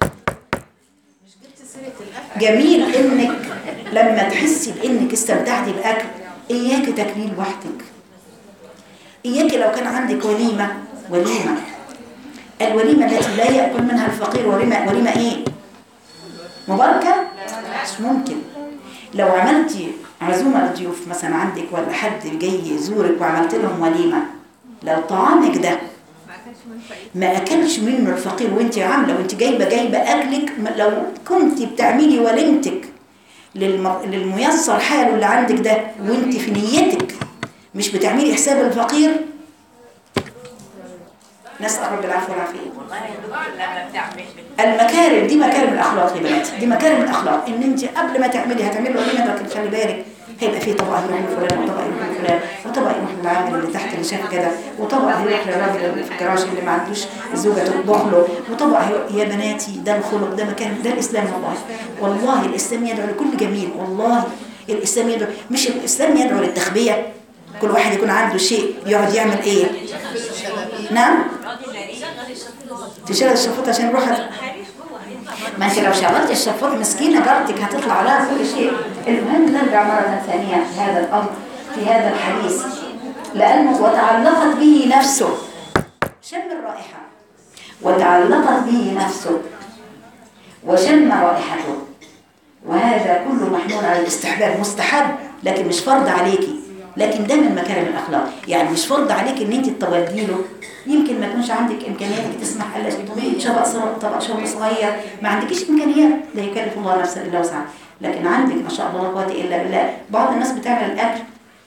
جميل انك لما تحسي بانك استمتعتي باكل اياك تاكليه لوحدك اياك لو كان عندك وليمه وليمه الوليمه التي لا ياكل منها الفقير وليمه وليمه ايه مباركه مش ممكن لو عملتي عزومه لضيوف مثلا عندك ولا حد جاي يزورك وعملت لهم وليمه لو طعامك ده ما اكلش منه الفقير وانت عامله وانت جايبه جايبه اكلك م- لو كنت بتعملي وليمتك للم- للميسر حاله اللي عندك ده وانت في نيتك مش بتعملي حساب الفقير نسال رب العفو والعافيه لما بتعمل المكارم دي مكارم الاخلاق يا بناتي دي مكارم الاخلاق ان انت قبل ما تعملي هتعملي وليمه لكن خلي بالك هيبقى فيه طبق هيروح لفلان وطبق يروح لفلان وطبق يروح للعامل اللي تحت اللي شاف كده وطبق هيروح للراجل اللي في الجراج اللي ما عندوش زوجه تطبخ له وطبق هيروح يا بناتي ده الخلق ده مكان ده الاسلام والله والله الاسلام يدعو لكل جميل والله الاسلام يدعو مش الاسلام يدعو للتخبيه كل واحد يكون عنده شيء يقعد يعمل ايه نعم تشغل الشفاط عشان يروح ما انت لو شغلت الشفاط مسكينه جارتك هتطلع لها كل شيء المهم نرجع مره ثانيه في هذا الامر في هذا الحديث لانه وتعلقت به نفسه شم الرائحه وتعلقت به نفسه وشم رائحته وهذا كله محمول على الاستحباب مستحب لكن مش فرض عليكي لكن ده من مكارم الاخلاق يعني مش فرض عليك ان انت تودي له يمكن ما يكونش عندك امكانيات تسمح الا طبق صغير طبق شرب صغير ما عندكيش امكانيات لا يكلف الله نفسا الا وسعها لكن عندك ما شاء الله لا قوه الا بالله بعض الناس بتعمل الاكل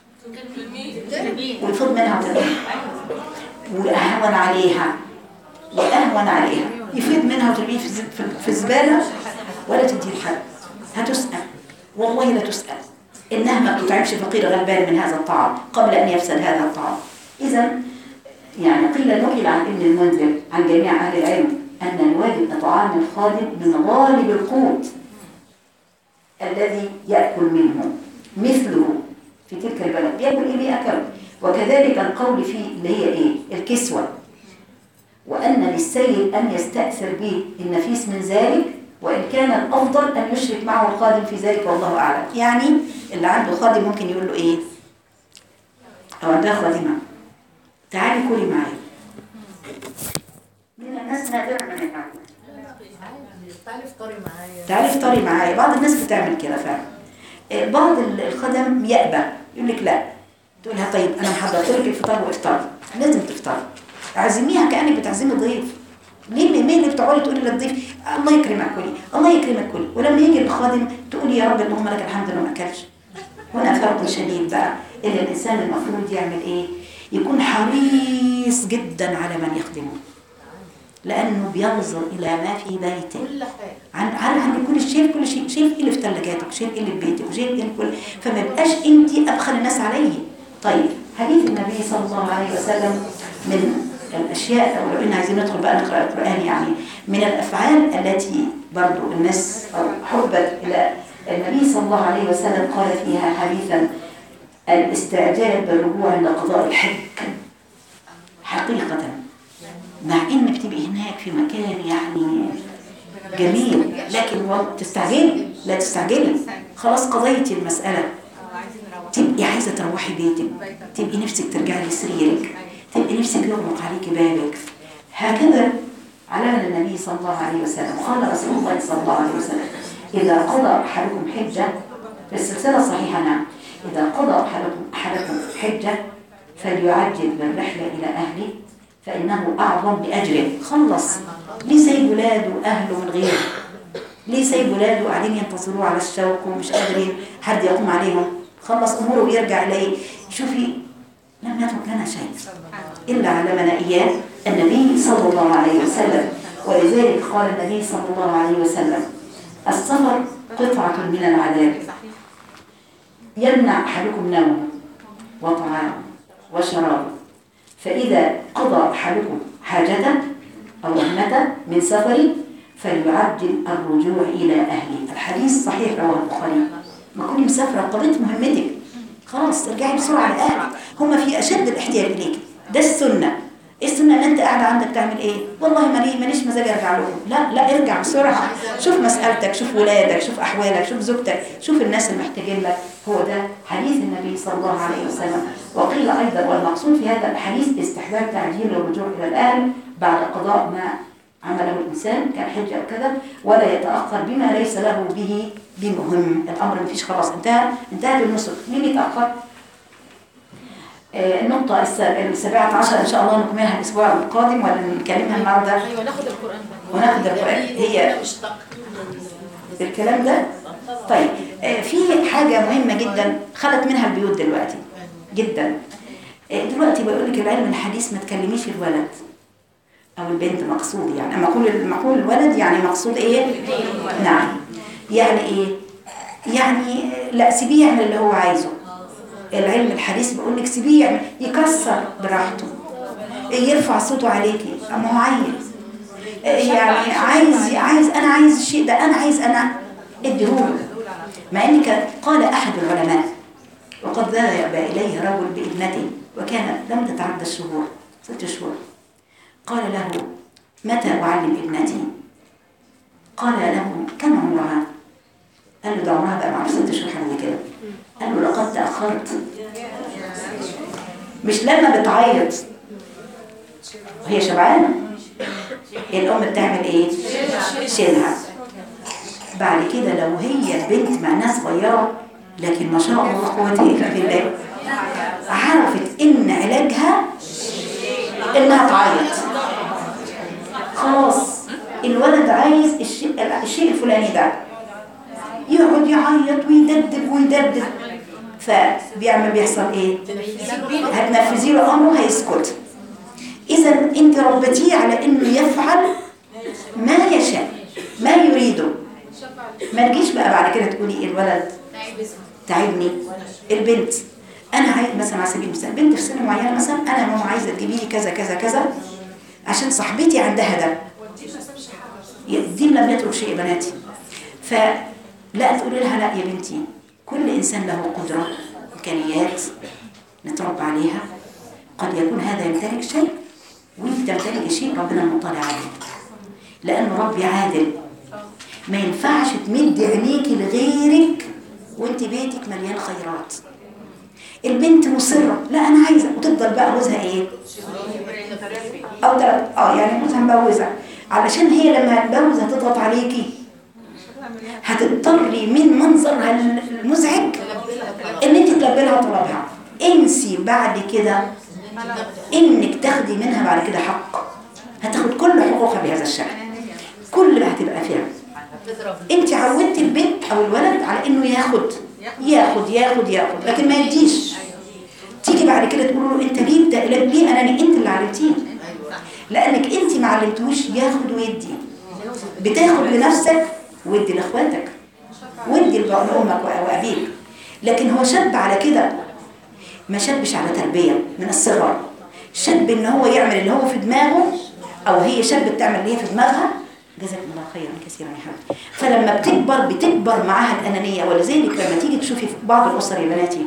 ويفض منها وترميها واهون عليها واهون عليها يفيد منها وترميه في الز- في- في الزباله ولا تديه لحد هتسال والله لا تسأل إنها ما بتطعمش فقير غلبان من هذا الطعام قبل أن يفسد هذا الطعام إذا يعني قيل نقل عن ابن المنذر عن جميع أهل العلم أن الواجب إطعام الخادم من غالب القوت الذي يأكل منه مثله في تلك البلد بيأكل إيه بيأكل وكذلك القول في اللي هي إيه الكسوة وأن للسيد أن يستأثر به النفيس من ذلك وإن كان الأفضل أن يشرك معه الخادم في ذلك والله أعلم يعني اللي عنده خادم ممكن يقول له إيه أو عندها خادمة تعالي كلي معايا من الناس نادرا من يفعل تعالي افطري معايا تعالي افطري معايا بعض الناس بتعمل كده فعلا آه، بعض ال- الخدم يأبى يقول لك لا تقول لها طيب انا محضرت لك الفطار وافطري لازم تفطري اعزميها كانك بتعزمي ضيف ليه مين اللي بتقعدي تقولي للضيف الله يكرمك كلي الله يكرمك كلي ولما يجي الخادم تقولي يا رب اللهم لك الحمد انه ما اكلش هنا فرق شديد بقى ان الانسان المفروض يعمل ايه يكون حريص جدا على من يخدمه لانه بينظر الى ما في بيته كل حاجه عن عن عن كل شيء كل شيء شايف ايه اللي في ثلاجاتك شايف ايه اللي في بيتك شايف ايه كل فما يبقاش انت ابخل الناس عليه طيب حديث النبي صلى الله عليه وسلم من الاشياء او لو ان عايزين ندخل بقى نقرا القران يعني من الافعال التي برضو الناس أو حبت الى النبي صلى الله عليه وسلم قال فيها حديثا الاستعجال بالرجوع عند قضاء الحج حقيقه مع ان بتبقي هناك في مكان يعني جميل لكن و- تستعجلي لا تستعجلي خلاص قضيتي المسألة تبقي عايزة تروحي بيتك تبقي نفسك ترجعي لسريرك تبقي نفسك يغلق عليك بابك هكذا علمنا النبي صلى الله عليه وسلم قال رسول الله صلى الله عليه وسلم إذا قضى أحدكم حجة في السلسلة صحيحة نعم إذا قضى أحدكم أحدكم حجة فليعجل بالرحلة إلى أهله فإنه أعظم بأجره خلص ليه سايب ولاده وأهله من غيره ليه سايب ولاده قاعدين ينتظروه على الشوق ومش قادرين حد يقوم عليهم خلص أموره ويرجع إليه شوفي لم يترك لنا شيء إلا علمنا إياه النبي صلى الله عليه وسلم ولذلك قال النبي صلى الله عليه وسلم السفر قطعة من العذاب يمنع أحدكم نومه وطعامه وشرابه فإذا قضى أحدكم حاجته أو مهمته من سفره فليعجل الرجوع إلى أهله الحديث صحيح رواه البخاري ما كوني مسافرة قضيت مهمتك خلاص ترجعي بسرعة لأهلك هم في أشد الاحتياج إليك ده السنة إيه السنة ان انت قاعده عندك تعمل ايه والله مالي ماليش مزاج ارجع لهم لا لا ارجع بسرعه شوف مسألتك شوف ولادك شوف احوالك شوف زوجتك شوف الناس اللي محتاجين لك هو ده حديث النبي صلى الله عليه وسلم وقيل ايضا والمقصود في هذا الحديث استحباب تعجيل الرجوع الى الاهل بعد قضاء ما عمله الانسان كان حج او كذا ولا يتاخر بما ليس له به بمهم الامر مفيش خلاص انتهى انتهت النسك مين يتاخر آه، النقطة الس- السابعة عشر إن شاء الله نكملها الأسبوع القادم ولا نكلمها النهاردة ايوه ناخد القران بقى وناخد القرآن. هي- أنا مشتاق الكلام ده طيب آه، في حاجة مهمة جدا خلت منها البيوت دلوقتي جدا آه، دلوقتي بيقول لك العلم الحديث ما تكلميش الولد أو البنت مقصود يعني أما أقول مقول الولد يعني مقصود إيه؟ نعم يعني إيه؟ يعني لا سيبيه يعمل اللي هو عايزه العلم الحديث بيقول لك سيبيه يعمل يكسر براحته يرفع صوته عليكي اما هو عيل يعني عايز عايز انا عايز الشيء ده انا عايز انا اديهوله مع ان كان قال احد العلماء وقد ذهب اليه رجل بابنته وكانت لم تتعدى الشهور ست شهور قال له متى اعلم ابنتي قال له كم عمرها قال له ده عمرها بقى معرفش ست شهور حاجه كده قال له لقد تاخرت مش لما بتعيط وهي شبعانه الام بتعمل ايه شيلها بعد كده لو هي بنت مع ناس صغيره لكن ما شاء الله قوه الا بالله عرفت ان علاجها انها تعيط خلاص الولد عايز الشيء, الشيء الفلاني ده يقعد يعيط ويدبدب ويدبدب فبيعمل بيحصل ايه هتنفذي له امره هيسكت اذا انت ربتيه على انه يفعل ما يشاء ما يريده ما تجيش بقى بعد كده تقولي الولد تعبني البنت انا عايز مثلا على سبيل المثال بنت في سن معينه مثلا انا ماما عايزه تجيبي لي كذا كذا كذا عشان صاحبتي عندها ده الدين لم يترك شيء يا بناتي فلا تقولي لها لا يا بنتي كل انسان له قدره امكانيات نتربى عليها قد يكون هذا يمتلك شيء وانت تمتلك شيء ربنا المطلع عليه لانه ربي عادل ما ينفعش تمدي عينيكي لغيرك وانت بيتك مليان خيرات البنت مصرة لا انا عايزة وتفضل بقى جوزها ايه او تلات اه يعني جوزها مبوزة علشان هي لما هتبوز هتضغط عليكي هتضطري من منظرها المزعج ان انت تلبي لها طلبها انسي بعد كده انك تاخدي منها بعد كده حق هتاخد كل حقوقها بهذا الشكل كل ما هتبقى فيها انت عودتي البنت او الولد على انه ياخد ياخد ياخد ياخد لكن ما يديش تيجي بعد كده تقول له انت ليه بتا... ليه انا انت اللي علمتيه لانك انت ما علمتوش ياخد ويدي بتاخد لنفسك ودي لاخواتك ودي لامك وابيك لكن هو شاب على كده ما شبش على تربيه من الصغر شاب ان هو يعمل اللي هو في دماغه او هي شاب بتعمل اللي هي في دماغها جزاك الله خيرا كثيرا يا حبيبي فلما بتكبر بتكبر معاها الانانيه ولذلك لما تيجي تشوفي في بعض الاسر يا بناتي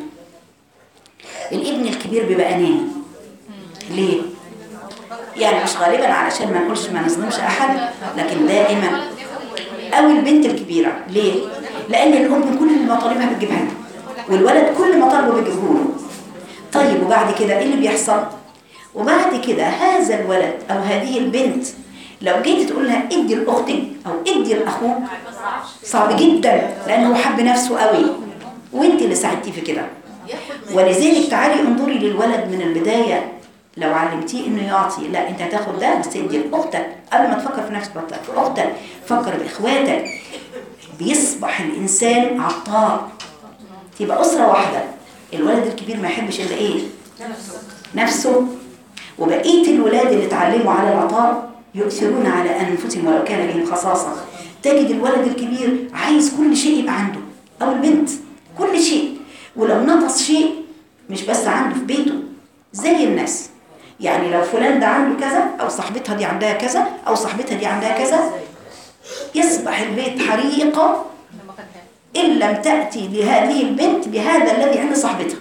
الابن الكبير بيبقى اناني ليه يعني مش غالبا علشان ما نقولش ما نظلمش احد لكن دائما او البنت الكبيره ليه لان الام كل ما طالبها بتجيبها له والولد كل ما طلبه بيجيبه له طيب وبعد كده ايه اللي بيحصل وبعد كده هذا الولد او هذه البنت لو جيت تقول لها ادي لاختك او ادي لاخوك صعب جدا لانه هو حب نفسه قوي وانت اللي ساعدتيه في كده ولذلك تعالي انظري للولد من البدايه لو علمتيه انه يعطي لا انت هتاخد ده بس تدي لاختك قبل ما تفكر في نفسك بطل في اختك فكر باخواتك بيصبح الانسان عطاء تبقى اسره واحده الولد الكبير ما يحبش الا ايه نفسه وبقيه الولاد اللي اتعلموا على العطاء يؤثرون على انفسهم ولو كان بهم خصاصه تجد الولد الكبير عايز كل شيء يبقى عنده او البنت كل شيء ولو نقص شيء مش بس عنده في بيته زي الناس يعني لو فلان ده عنده كذا او صاحبتها دي عندها كذا او صاحبتها دي عندها كذا يصبح البيت حريقه ان لم تاتي لهذه البنت بهذا الذي عند صاحبتها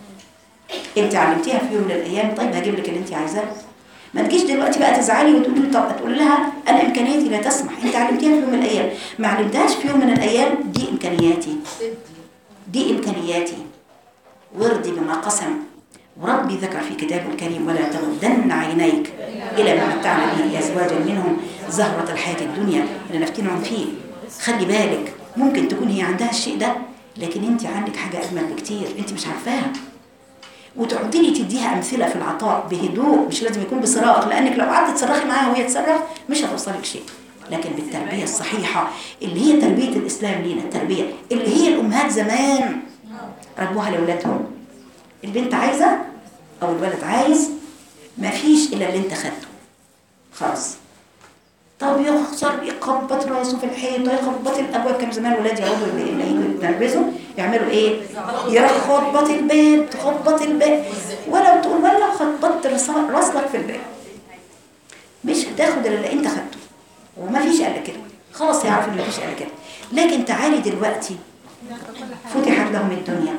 انت علمتيها في يوم من الايام طيب هجيب لك اللي انت عايزاه ما تجيش دلوقتي بقى تزعلي وتقولي طب تقول لها انا امكانياتي لا تسمح انت علمتيها في يوم من الايام ما علمتهاش في يوم من الايام دي امكانياتي دي امكانياتي وردي بما قسم وربي ذكر في كتابه الكريم ولا تمدن عينيك الى ما متعنا به ازواجا منهم زهرة الحياة الدنيا اللي نفتنهم فيه خلي بالك ممكن تكون هي عندها الشيء ده لكن انت عندك حاجة اجمل بكتير انت مش عارفاها وتقعدي لي تديها امثله في العطاء بهدوء مش لازم يكون بصراخ لانك لو قعدت تصرخي معاها وهي تصرخ مش هتوصلك شيء لكن بالتربيه الصحيحه اللي هي تربيه الاسلام لينا التربيه اللي هي الامهات زمان ربوها لاولادهم البنت عايزه او الولد عايز ما فيش الا اللي انت خدته خلاص طب يخسر يخبط راسه في الحيط ويخبط الابواب كانوا زمان ولاد يقعدوا اللي يجوا يتنرفزوا يعملوا ايه يخبط الباب تخبط الباب ولو تقول ولا خبطت راسا- راسك في الباب مش هتاخد الا اللي انت خدته وما فيش الا كده خلاص يعرف ان ما فيش الا كده لكن تعالي دلوقتي فتحت لهم الدنيا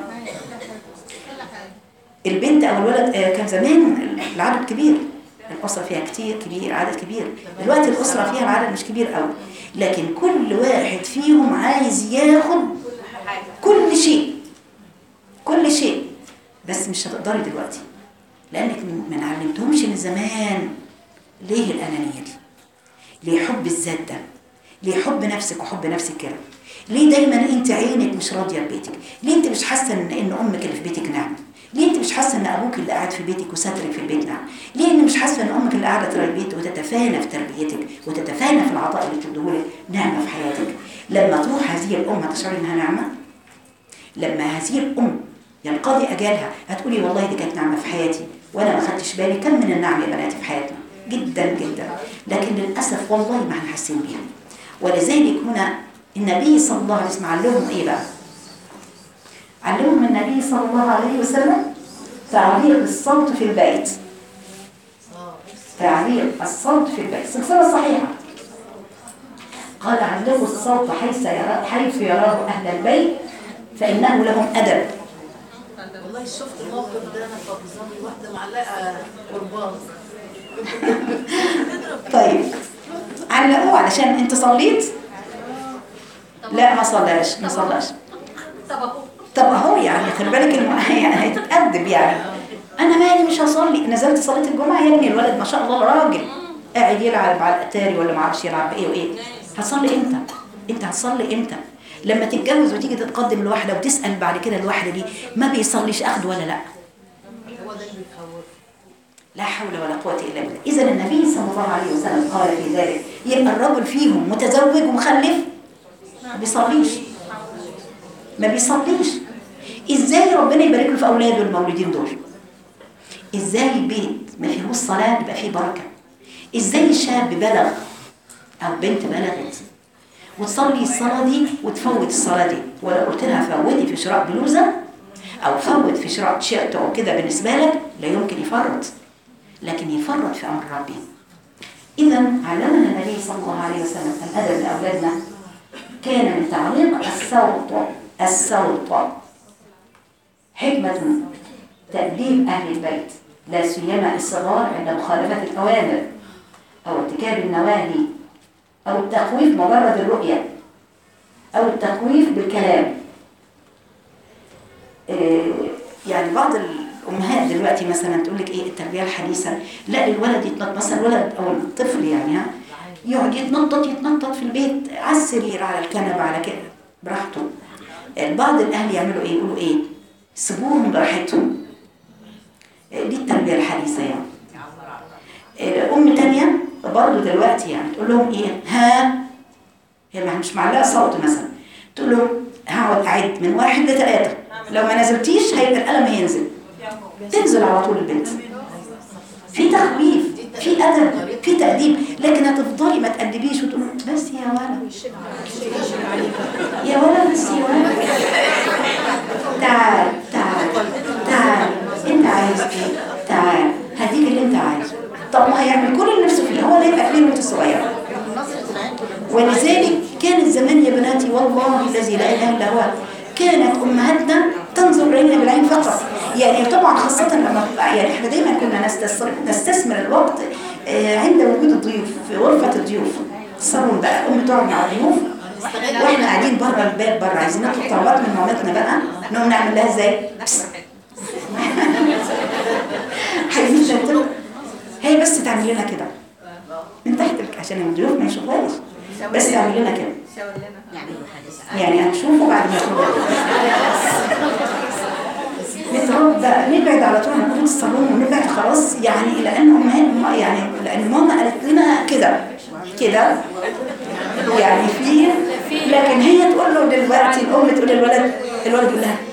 البنت او الولد آه، كان زمان العدد كبير الأسرة فيها كتير كبير عدد كبير دلوقتي الأسرة فيها العدد مش كبير قوي لكن كل واحد فيهم عايز ياخد كل شيء كل شيء بس مش هتقدري دلوقتي لأنك ما نعلمتهمش من زمان ليه الأنانية دي ليه حب الذات ده ليه حب نفسك وحب نفسك كده ليه دايما انت عينك مش راضيه ببيتك ليه انت مش حاسه ان ان امك اللي في بيتك نعمه ليه انت مش حاسه ان ابوك اللي قاعد في بيتك وسترك في البيت نعم ليه انت مش حاسه ان امك اللي قاعده ترى البيت وتتفانى في تربيتك وتتفانى في العطاء اللي بتديهولك نعمه في حياتك لما تروح هذه الام هتشعري انها نعمه لما هذه الام ينقضي اجالها هتقولي والله دي كانت نعمه في حياتي وانا ما خدتش بالي كم من النعم يا بناتي في حياتنا جدا جدا لكن للاسف والله ما احنا حاسين بيها ولذلك هنا النبي صلى الله عليه وسلم علمهم ايه بقى علمهم النبي صلى الله عليه وسلم تعليق الصوت في البيت تعليق الصوت في البيت سلسلة صحيحة قال علقوا الصوت حيث يرى حيث يراه أهل البيت فإنه لهم أدب والله شفت الموقف ده انا فاضي واحده معلقه قربان طيب علقوه علشان انت صليت لا ما صلاش ما صلاش طب اهو طب اهو يعني خلي بالك الم... يعني هيتأدب يعني انا مالي مش هصلي نزلت صلاه الجمعه يا ابني الولد ما شاء الله راجل قاعد يلعب على الاتاري ولا ما اعرفش يلعب بايه وايه هتصلي امتى انت هتصلي امتى لما تتجوز وتيجي تتقدم لواحده وتسال بعد كده الواحده دي ما بيصليش اخد ولا لا هو ده اللي بيخوف لا حول ولا قوة إلا بالله إذا النبي صلى الله عليه وسلم قال في ذلك يبقى الرجل فيهم متزوج ومخلف ما بيصليش ما بيصليش إزاي ربنا يبارك له في أولاده المولودين دول إزاي البيت ما فيهوش صلاة يبقى فيه بركة إزاي الشاب بلغ أو بنت بلغت وتصلي الصلاة دي وتفوت الصلاة دي ولو قلت لها فوتي في شراء بلوزة أو فوت في شراء تيشيرت أو كده بالنسبة لك لا يمكن يفرط لكن يفرط في أمر ربي إذا علمنا النبي صلى الله عليه وسلم الأدب لأولادنا كان من تعليق الصوت الصوت حكمة تأديب أهل البيت لا سيما الصغار عند مخالفة الأوامر أو ارتكاب النواهي أو التخويف مجرد الرؤية أو التخويف بالكلام إيه، يعني بعض الأمهات دلوقتي مثلا تقول لك إيه التربية الحديثة لا الولد يتنطط مثلا الولد أو الطفل يعني ها يقعد يتنطط يتنطط في البيت على السرير على الكنبة على كده براحته بعض الأهل يعملوا إيه يقولوا إيه سيبوهم براحتهم إيه، دي التربية الحديثة يعني إيه، أم تانية برضه دلوقتي يعني تقول لهم إيه ها هي ما- مش معلقة صوت مثلا تقول لهم هقعد أعد من واحد لثلاثة لو ما نزلتيش هيبقى القلم هينزل تنزل على طول البنت في تخويف في أدب في تأديب لكن هتفضلي ما تأدبيش وتقولي بس يا ولد يا ولد بس يا ولد تعال تعال تعال انت عايز ايه تعال هديك اللي انت عايزه طب ما هيعمل كل اللي نفسه فيه هو اللي يبقى فيه البنت الصغيره ولذلك كانت زمان يا بناتي والله الذي لا اله الا هو كانت امهاتنا تنظر الينا بالعين فقط يعني طبعا خاصه لما يعني احنا دايما كنا نستثمر, نستثمر الوقت آه، عند وجود الضيوف في غرفه الضيوف الصالون بقى ام تقعد مع الضيوف واحنا قاعدين بره الباب بره عايزين نطلب طلبات من مامتنا بقى نقوم نعمل لها ازاي؟ عايزين نطلب هي بس تعمل لنا كده من تحت الك- عشان الضيوف ما يشوفوهاش بس تعمل لنا كده يعني هنشوفه بعد ما يخرج نترد بقى نبعد على طول عن اوضه الصالون ونبعد خلاص يعني لان امهات يعني لان ماما قالت لنا كده كده يعني في لكن هي تقول له دلوقتي الام تقول للولد الولد يقول لها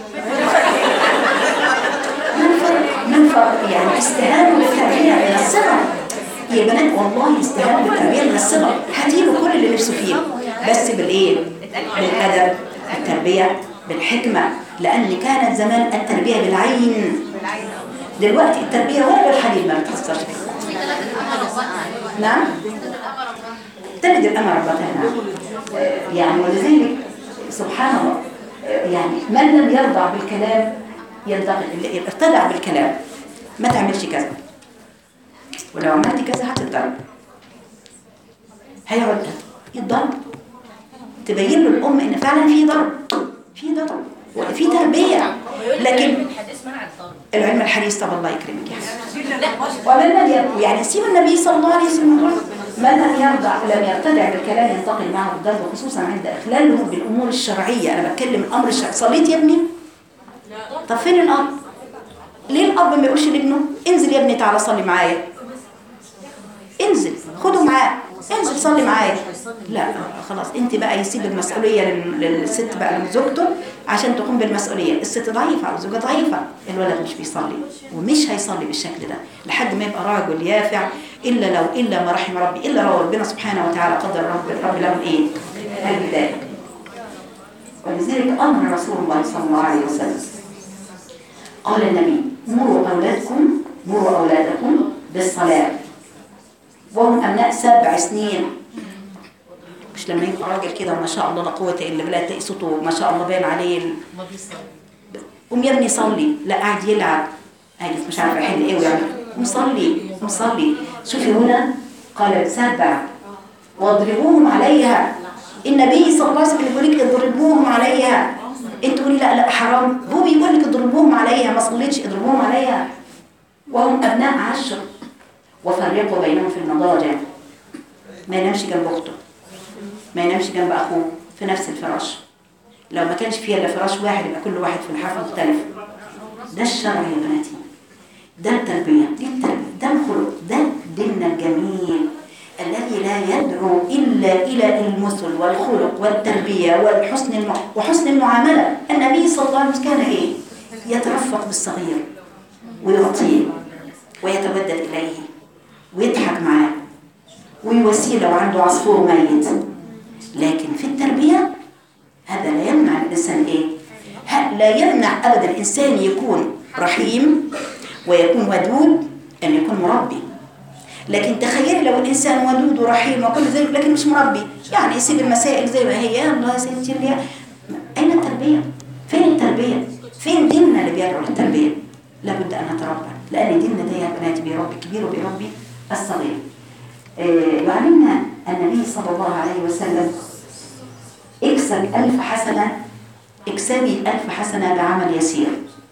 ما الفرق ما الفرق يعني استهانوا بالتربيه من الصغر يا بنات والله استهانوا بالتربيه من الصغر هتجيبوا كل اللي نفسه فيه بس بالايه بالادب بالتربيه بالحكمه لان كانت زمان التربيه بالعين دلوقتي التربيه ولا بالحليب ما بتاثرش فيها نعم تلد الأمر ربتها نعم آه، يعني ولذلك سبحان الله آه، يعني من لم يرضع بالكلام ينتقل اللي ارتدع بالكلام ما تعملش كذا ولو عملت كذا هتتضرب هيقعد يتضرب تبين له الأم إن فعلا في ضرب في ضرب وفي تربية لكن الحديث منع الضرب العلم الحديث طب الله يكرمك يا حبيبي ومن لم يرضى يعني سيب النبي صلى الله عليه وسلم يقول من لم يرضع لم يرتدع بالكلام ينتقل معه الضرب خصوصا عند اخلاله بالامور الشرعيه انا بتكلم الامر الشرعي صليت يا ابني طب فين الاب ليه الاب ما يقولش لابنه انزل يا ابني تعالى صلي معايا انزل خده معاه انزل صلي معايا لا خلاص انت بقى يسيب المسؤوليه لل- للست بقى لزوجته عشان تقوم بالمسؤوليه الست ضعيفه الزوجه ضعيفه الولد مش بيصلي ومش هيصلي بالشكل ده لحد ما يبقى راجل يافع الا لو الا ما رحم ربي الا لو ربنا سبحانه وتعالى قدر رب رب له ايه البدايه ولذلك أمر رسول الله صلى الله عليه وسلم قال النبي مروا أولادكم مروا أولادكم بالصلاة وهم أبناء سبع سنين مش لما يبقى راجل كده ما شاء الله لا قوة إلا بالله تلاقي صوته ما شاء الله باين عليه ال- ما بيصلي قوم يا ابني صلي لا قاعد يلعب قاعد مش عارف يحل ايه ويعمل قوم صلي قوم صلي شوفي هنا قال سبع واضربوهم عليها النبي صلى الله عليه وسلم بيقول لك اضربوهم عليها انت تقولي لا لا حرام هو بيقول لك اضربوهم عليها ما صليتش اضربوهم عليها وهم ابناء عشر وفرقوا بينهم في المضاجع ما ينامش جنب اخته ما ينامش جنب اخوه في نفس الفراش لو ما كانش فيها الا فراش واحد يبقى كل واحد في الحرف مختلف ده الشرع يا بناتي ده التربية دي التربية ده الخلق ده ديننا الجميل الذي لا يدعو إلا إلى المثل والخلق والتربية والحسن الم... وحسن المعاملة النبي صلى الله عليه وسلم كان إيه؟ يترفق بالصغير ويعطيه ويتودد إليه ويضحك معاه ويواسيه لو عنده عصفور ميت لكن في التربية هذا لا يمنع الإنسان إيه؟ ه- لا يمنع أبدا الإنسان يكون رحيم ويكون ودود أن يكون مربي لكن تخيلي لو الإنسان ودود ورحيم وكل ذلك لكن مش مربي يعني يسيب المسائل زي ما هي الله يا ستي اللي أين التربية؟ فين التربية؟ فين ديننا اللي بيدعو للتربية؟ لابد أن نتربى لأن ديننا ده يا بناتي بيربي الكبير وبيربي الصغير آه، وعلمنا النبي صلى الله عليه وسلم اكسب ألف حسنة اكسبي ألف حسنة بعمل يسير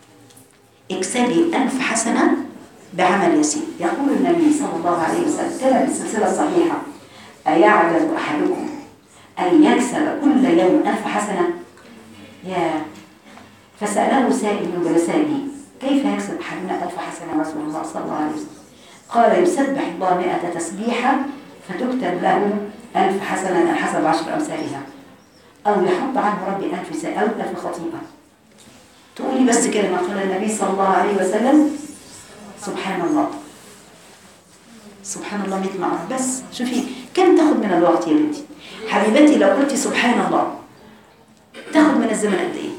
اكسبي ألف حسنة بعمل يسير يقول النبي صلى الله عليه وسلم كما في السلسلة الصحيحة أيعجز أحدكم أن يكسب كل يوم ألف حسنة يا فسأله سائل من جلسائه كيف يكسب أحدنا ألف حسنة رسول الله صلى الله عليه وسلم قال يسبح الله مئة تسبيحة فتكتب له ألف حسنة حسب عشر أمثالها أو يحط عنه ربي ألف ساء أو ألف خطيئة تقولي بس كلمة قال النبي صلى الله عليه وسلم سبحان الله سبحان الله 100 مرة بس شوفي كم تاخد من الوقت يا بنتي حبيبتي لو قلتي سبحان الله تاخد من الزمن قد ايه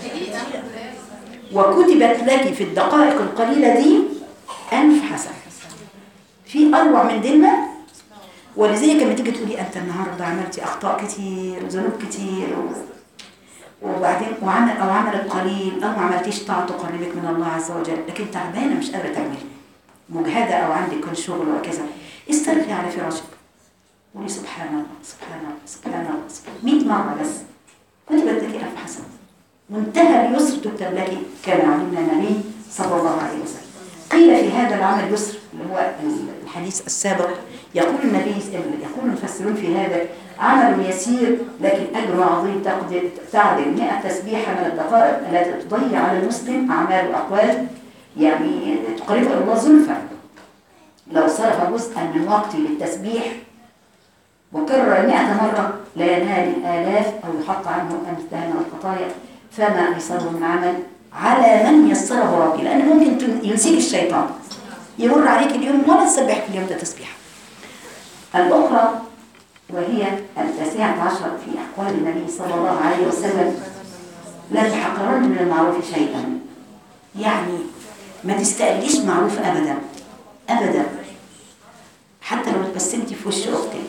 وكتبت لك في الدقائق القليلة دي ألف حسنة في أروع من ديننا ولذلك لما تيجي تقولي أنت النهاردة عملتي أخطاء كتير وذنوب كتير و... وبعدين وعمل أو عملت قليل أو ما عملتيش طاعة تقربك من الله عز وجل لكن تعبانة مش قادرة تعملي مجهدة أو عندك كل شغل وكذا استرخي على فراشك قولي سبحان الله سبحان الله سبحان الله سبحان 100 مرة بس كتبت لك ألف حسنة منتهى اليسر تكتب لك كما علمنا النبي صلى الله عليه وسلم قيل في هذا العمل يسر اللي هو الحديث السابق يقول النبي يقول المفسرون في هذا عمل يسير لكن أجر عظيم تقدر تعدل 100 تسبيحة من الدقائق التي تضيع على المسلم أعمال وأقوال يعني تقرب إلى الله زلفى لو صرف جزءا من وقته للتسبيح وكرر 100 مرة لا ينال الآلاف أو يحط عنه أمثال من الخطايا فما أيسره من عمل على من يسره ربي لأن ممكن تن- ينسيك الشيطان يمر عليك اليوم ولا تسبح في اليوم ده تسبيح الأخرى وهي التاسعة عشر في أقوال النبي صلى الله عليه وسلم لا تحقرن من المعروف شيئا يعني ما تستقليش معروف أبدا أبدا حتى لو تبسمتي في وش أختك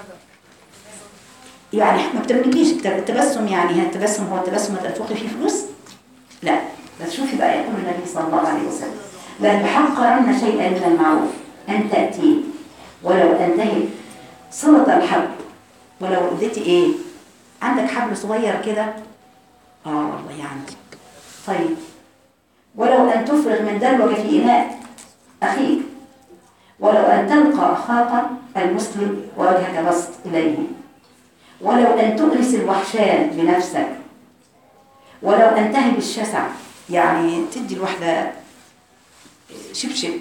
يعني ما بتملكيش الت- التبسم يعني التبسم هو التبسم تنفقي فيه فلوس لا بس شوفي بقى يقول النبي صلى الله عليه وسلم لا تحقرن شيئا من المعروف أن تأتيه ولو تنتهي صلة الحبل ولو اديتي ايه عندك حبل صغير كده اه والله عندي طيب ولو أن تفرغ من دلوك في إناء أخيك ولو أن تلقى أخاك المسلم ووجهك بسط إليه ولو أن تؤنس الوحشان بنفسك ولو أن تهب الشسع يعني تدي الواحدة شبشب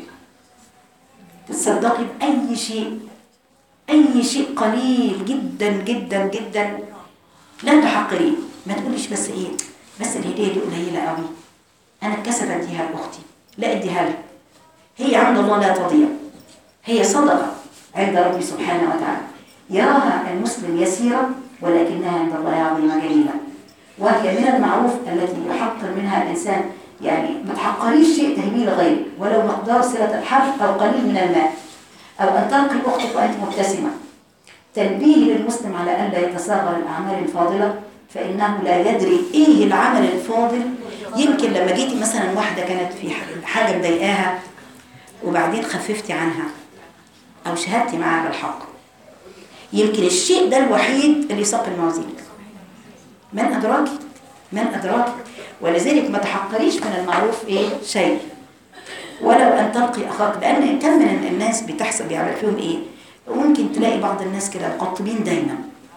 تصدقي بأي شيء أي شيء قليل جدا جدا جدا لا تحقريه ما تقوليش بس إيه بس الهدية دي قليلة قوي أنا اتكسب أديها لأختي لا أديها لها هي عند الله لا تضيع هي صدقة عند ربي سبحانه وتعالى يراها المسلم يسيرة ولكنها عند الله عظيمة جليلة وهي من المعروف التي يحقر منها الإنسان يعني ما تحقريش شيء تهميه لغيرك ولو مقدار صلة الحرف أو قليل من الماء أو أن تلقي أختك وأنت مبتسمة تنبيه للمسلم على أن لا يتصاغر الأعمال الفاضلة فإنه لا يدري إيه العمل الفاضل يمكن لما جيتي مثلا واحدة كانت في حاجة مضايقاها وبعدين خففتي عنها أو شهدتي معاها بالحق يمكن الشيء ده الوحيد اللي يساق الموازين من أدراك من أدراك ولذلك ما تحقريش من المعروف إيه شيء ولو أن تلقي أخاك لأن كم من الناس بتحسب يعمل فيهم إيه وممكن تلاقي بعض الناس كده مقطبين دايما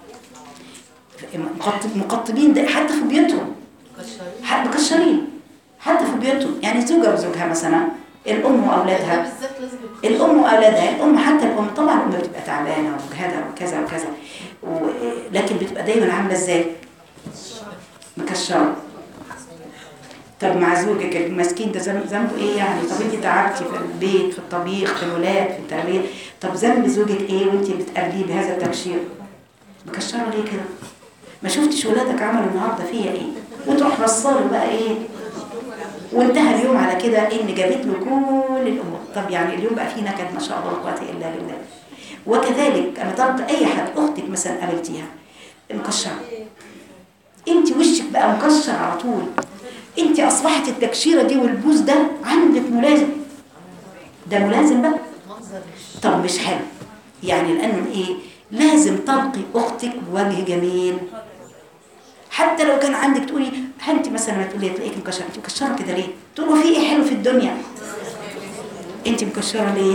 مقطب مقطبين دا حتى في بيوتهم حتى مكشرين حتى في بيوتهم يعني زوجة وزوجها مثلا الأم وأولادها بالذات لازم يكون الأم وأولادها الأم حتى الأم طبعا الأم بتبقى تعبانة وجهدها وكذا وكذا و... لكن بتبقى دايما عاملة ازاي؟ مكشرة طب مع زوجك المسكين ده ذنب- ذنبه ايه يعني؟ طب انت تعبتي في البيت في الطبيخ في الولاد في التربية طب ذنب زوجك ايه وانت بتقابليه بهذا التبشير؟ مكشرة ليه كده؟ ما شفتش ولادك عملوا النهارده فيها ايه؟ وتروح رصاله بقى ايه؟ وانتهى اليوم على كده ان جابت له كل الامور طب يعني اليوم بقى فيه نكد ما شاء الله لا قوه الا بالله وكذلك انا طلبت اي حد اختك مثلا قابلتيها مكشره انت وشك بقى مكشر على طول انت اصبحت التكشيره دي والبوز ده عندك ملازم ده ملازم بقى منظر مش طب مش حلو يعني لانه ايه لازم تلقي اختك بوجه جميل حتى لو كان عندك تقولي انت مثلا ما تقولي تلاقيك مكشره انت مكشره كده ليه تقول له في ايه حلو في الدنيا انت مكشره ليه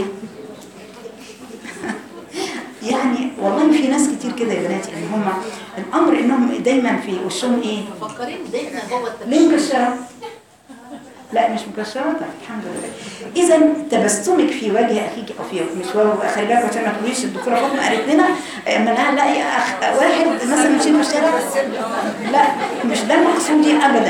يعني والله في ناس كتير كده يا بناتي ان هم الامر انهم دايما في وشهم ايه مفكرين ديننا جوه ليه التبشير مكشره لا مش مكشره طيب الحمد لله اذا تبسمك في وجه اخيك او في مش وجه خلي بالك عشان ما تقوليش الدكتوره فاطمه قالت لنا اما لا لا يا اخ واحد مثلا مشيت في الشارع لا مش ده مقصودي ابدا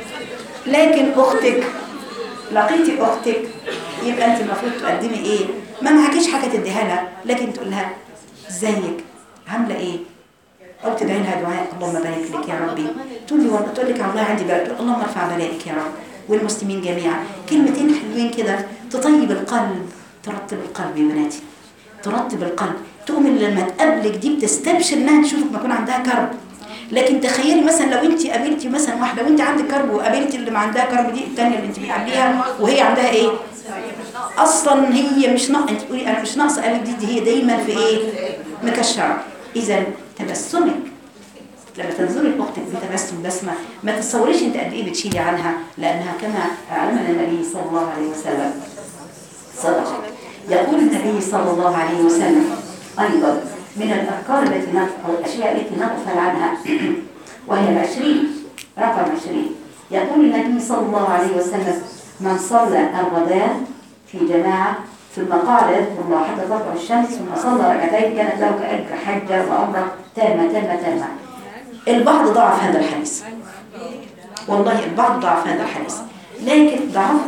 لكن اختك لقيتي اختك يبقى انت المفروض تقدمي ايه ما معكيش حاجه تديها لها لكن تقول لها ازيك عامله ايه او تدعي لها دعاء اللهم بارك لك يا ربي تقول لي والله تقول لك والله عندي بلاء تقول اللهم ارفع بلائك يا رب والمسلمين جميعا كلمتين حلوين كده تطيب القلب ترطب القلب يا بناتي ترطب القلب تقوم اللي لما تقابلك دي بتستبشر انها تشوفك ما يكون عندها كرب لكن تخيلي مثلا لو انت قابلتي مثلا واحده وانت عندك كرب وقابلتي اللي ما عندها كرب دي الثانيه اللي انت بتقابليها وهي عندها ايه اصلا هي مش ناقصه انت تقولي انا مش ناقصه قالك دي, دي هي دايما في ايه مكشره اذا تبسمك لما تنظري لاختك بتبسم بسمه ما تتصوريش انت قد ايه بتشيلي عنها لانها كما علمنا النبي صلى الله عليه وسلم صدق يقول النبي صلى الله عليه وسلم ايضا من الافكار التي نغ... او الاشياء التي نغفل عنها وهي العشرين رقم عشرين يقول النبي صلى الله عليه وسلم من صلى الغداء في جماعه ثم قال يذكر الله حتى تطلع الشمس ثم صلى ركعتين كانت له كأجر حجة وعمرة تامة تامة تامة البعض ضعف هذا الحديث والله البعض ضعف هذا الحديث لكن ضعف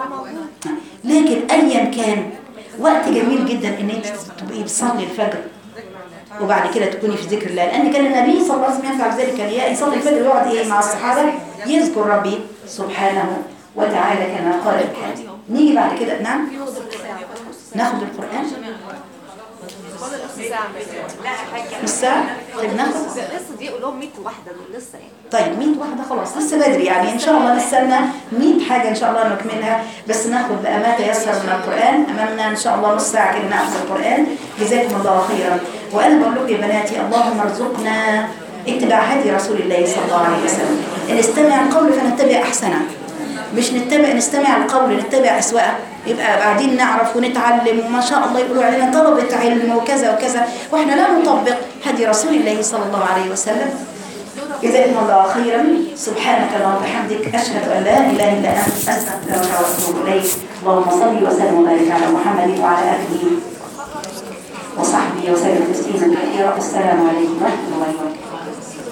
لكن ايا كان وقت جميل جدا ان انت تبقي بتصلي الفجر وبعد كده تكوني في ذكر الله لان كان النبي صلى الله عليه وسلم يفعل ذلك كان يصلي الفجر ويقعد ايه مع الصحابه يذكر ربي سبحانه وتعالى كما قال في الحديث نيجي بعد كده نعم ناخد القران نص ساعه طيب ناخد لسه دي لهم 100 واحده دول لسه يعني طيب 100 واحدة خلاص لسه بدري يعني إن شاء الله نستنى 100 حاجة إن شاء الله نكملها بس ناخد بقى ما تيسر من القرآن أمامنا إن شاء الله نص ساعة كده ناخد القرآن جزاكم الله خيرا وأنا بقول لكم يا بناتي اللهم ارزقنا اتباع هدي رسول الله صلى الله عليه وسلم إن استمع القول فنتبع أحسنه مش نتبع نستمع القول نتبع أسواقه يبقى قاعدين نعرف ونتعلم وما شاء الله يقولوا علينا طلبة علم وكذا وكذا واحنا لا نطبق هدي رسول الله صلى الله عليه وسلم جزاكم الله خيرا سبحانك اللهم وبحمدك اشهد ان لا اله الا انت استغفرك واتوب اليك اللهم صل وسلم وبارك على محمد وعلى اله وصحبه وسلم تسليما كثيرا السلام عليكم ورحمه الله وبركاته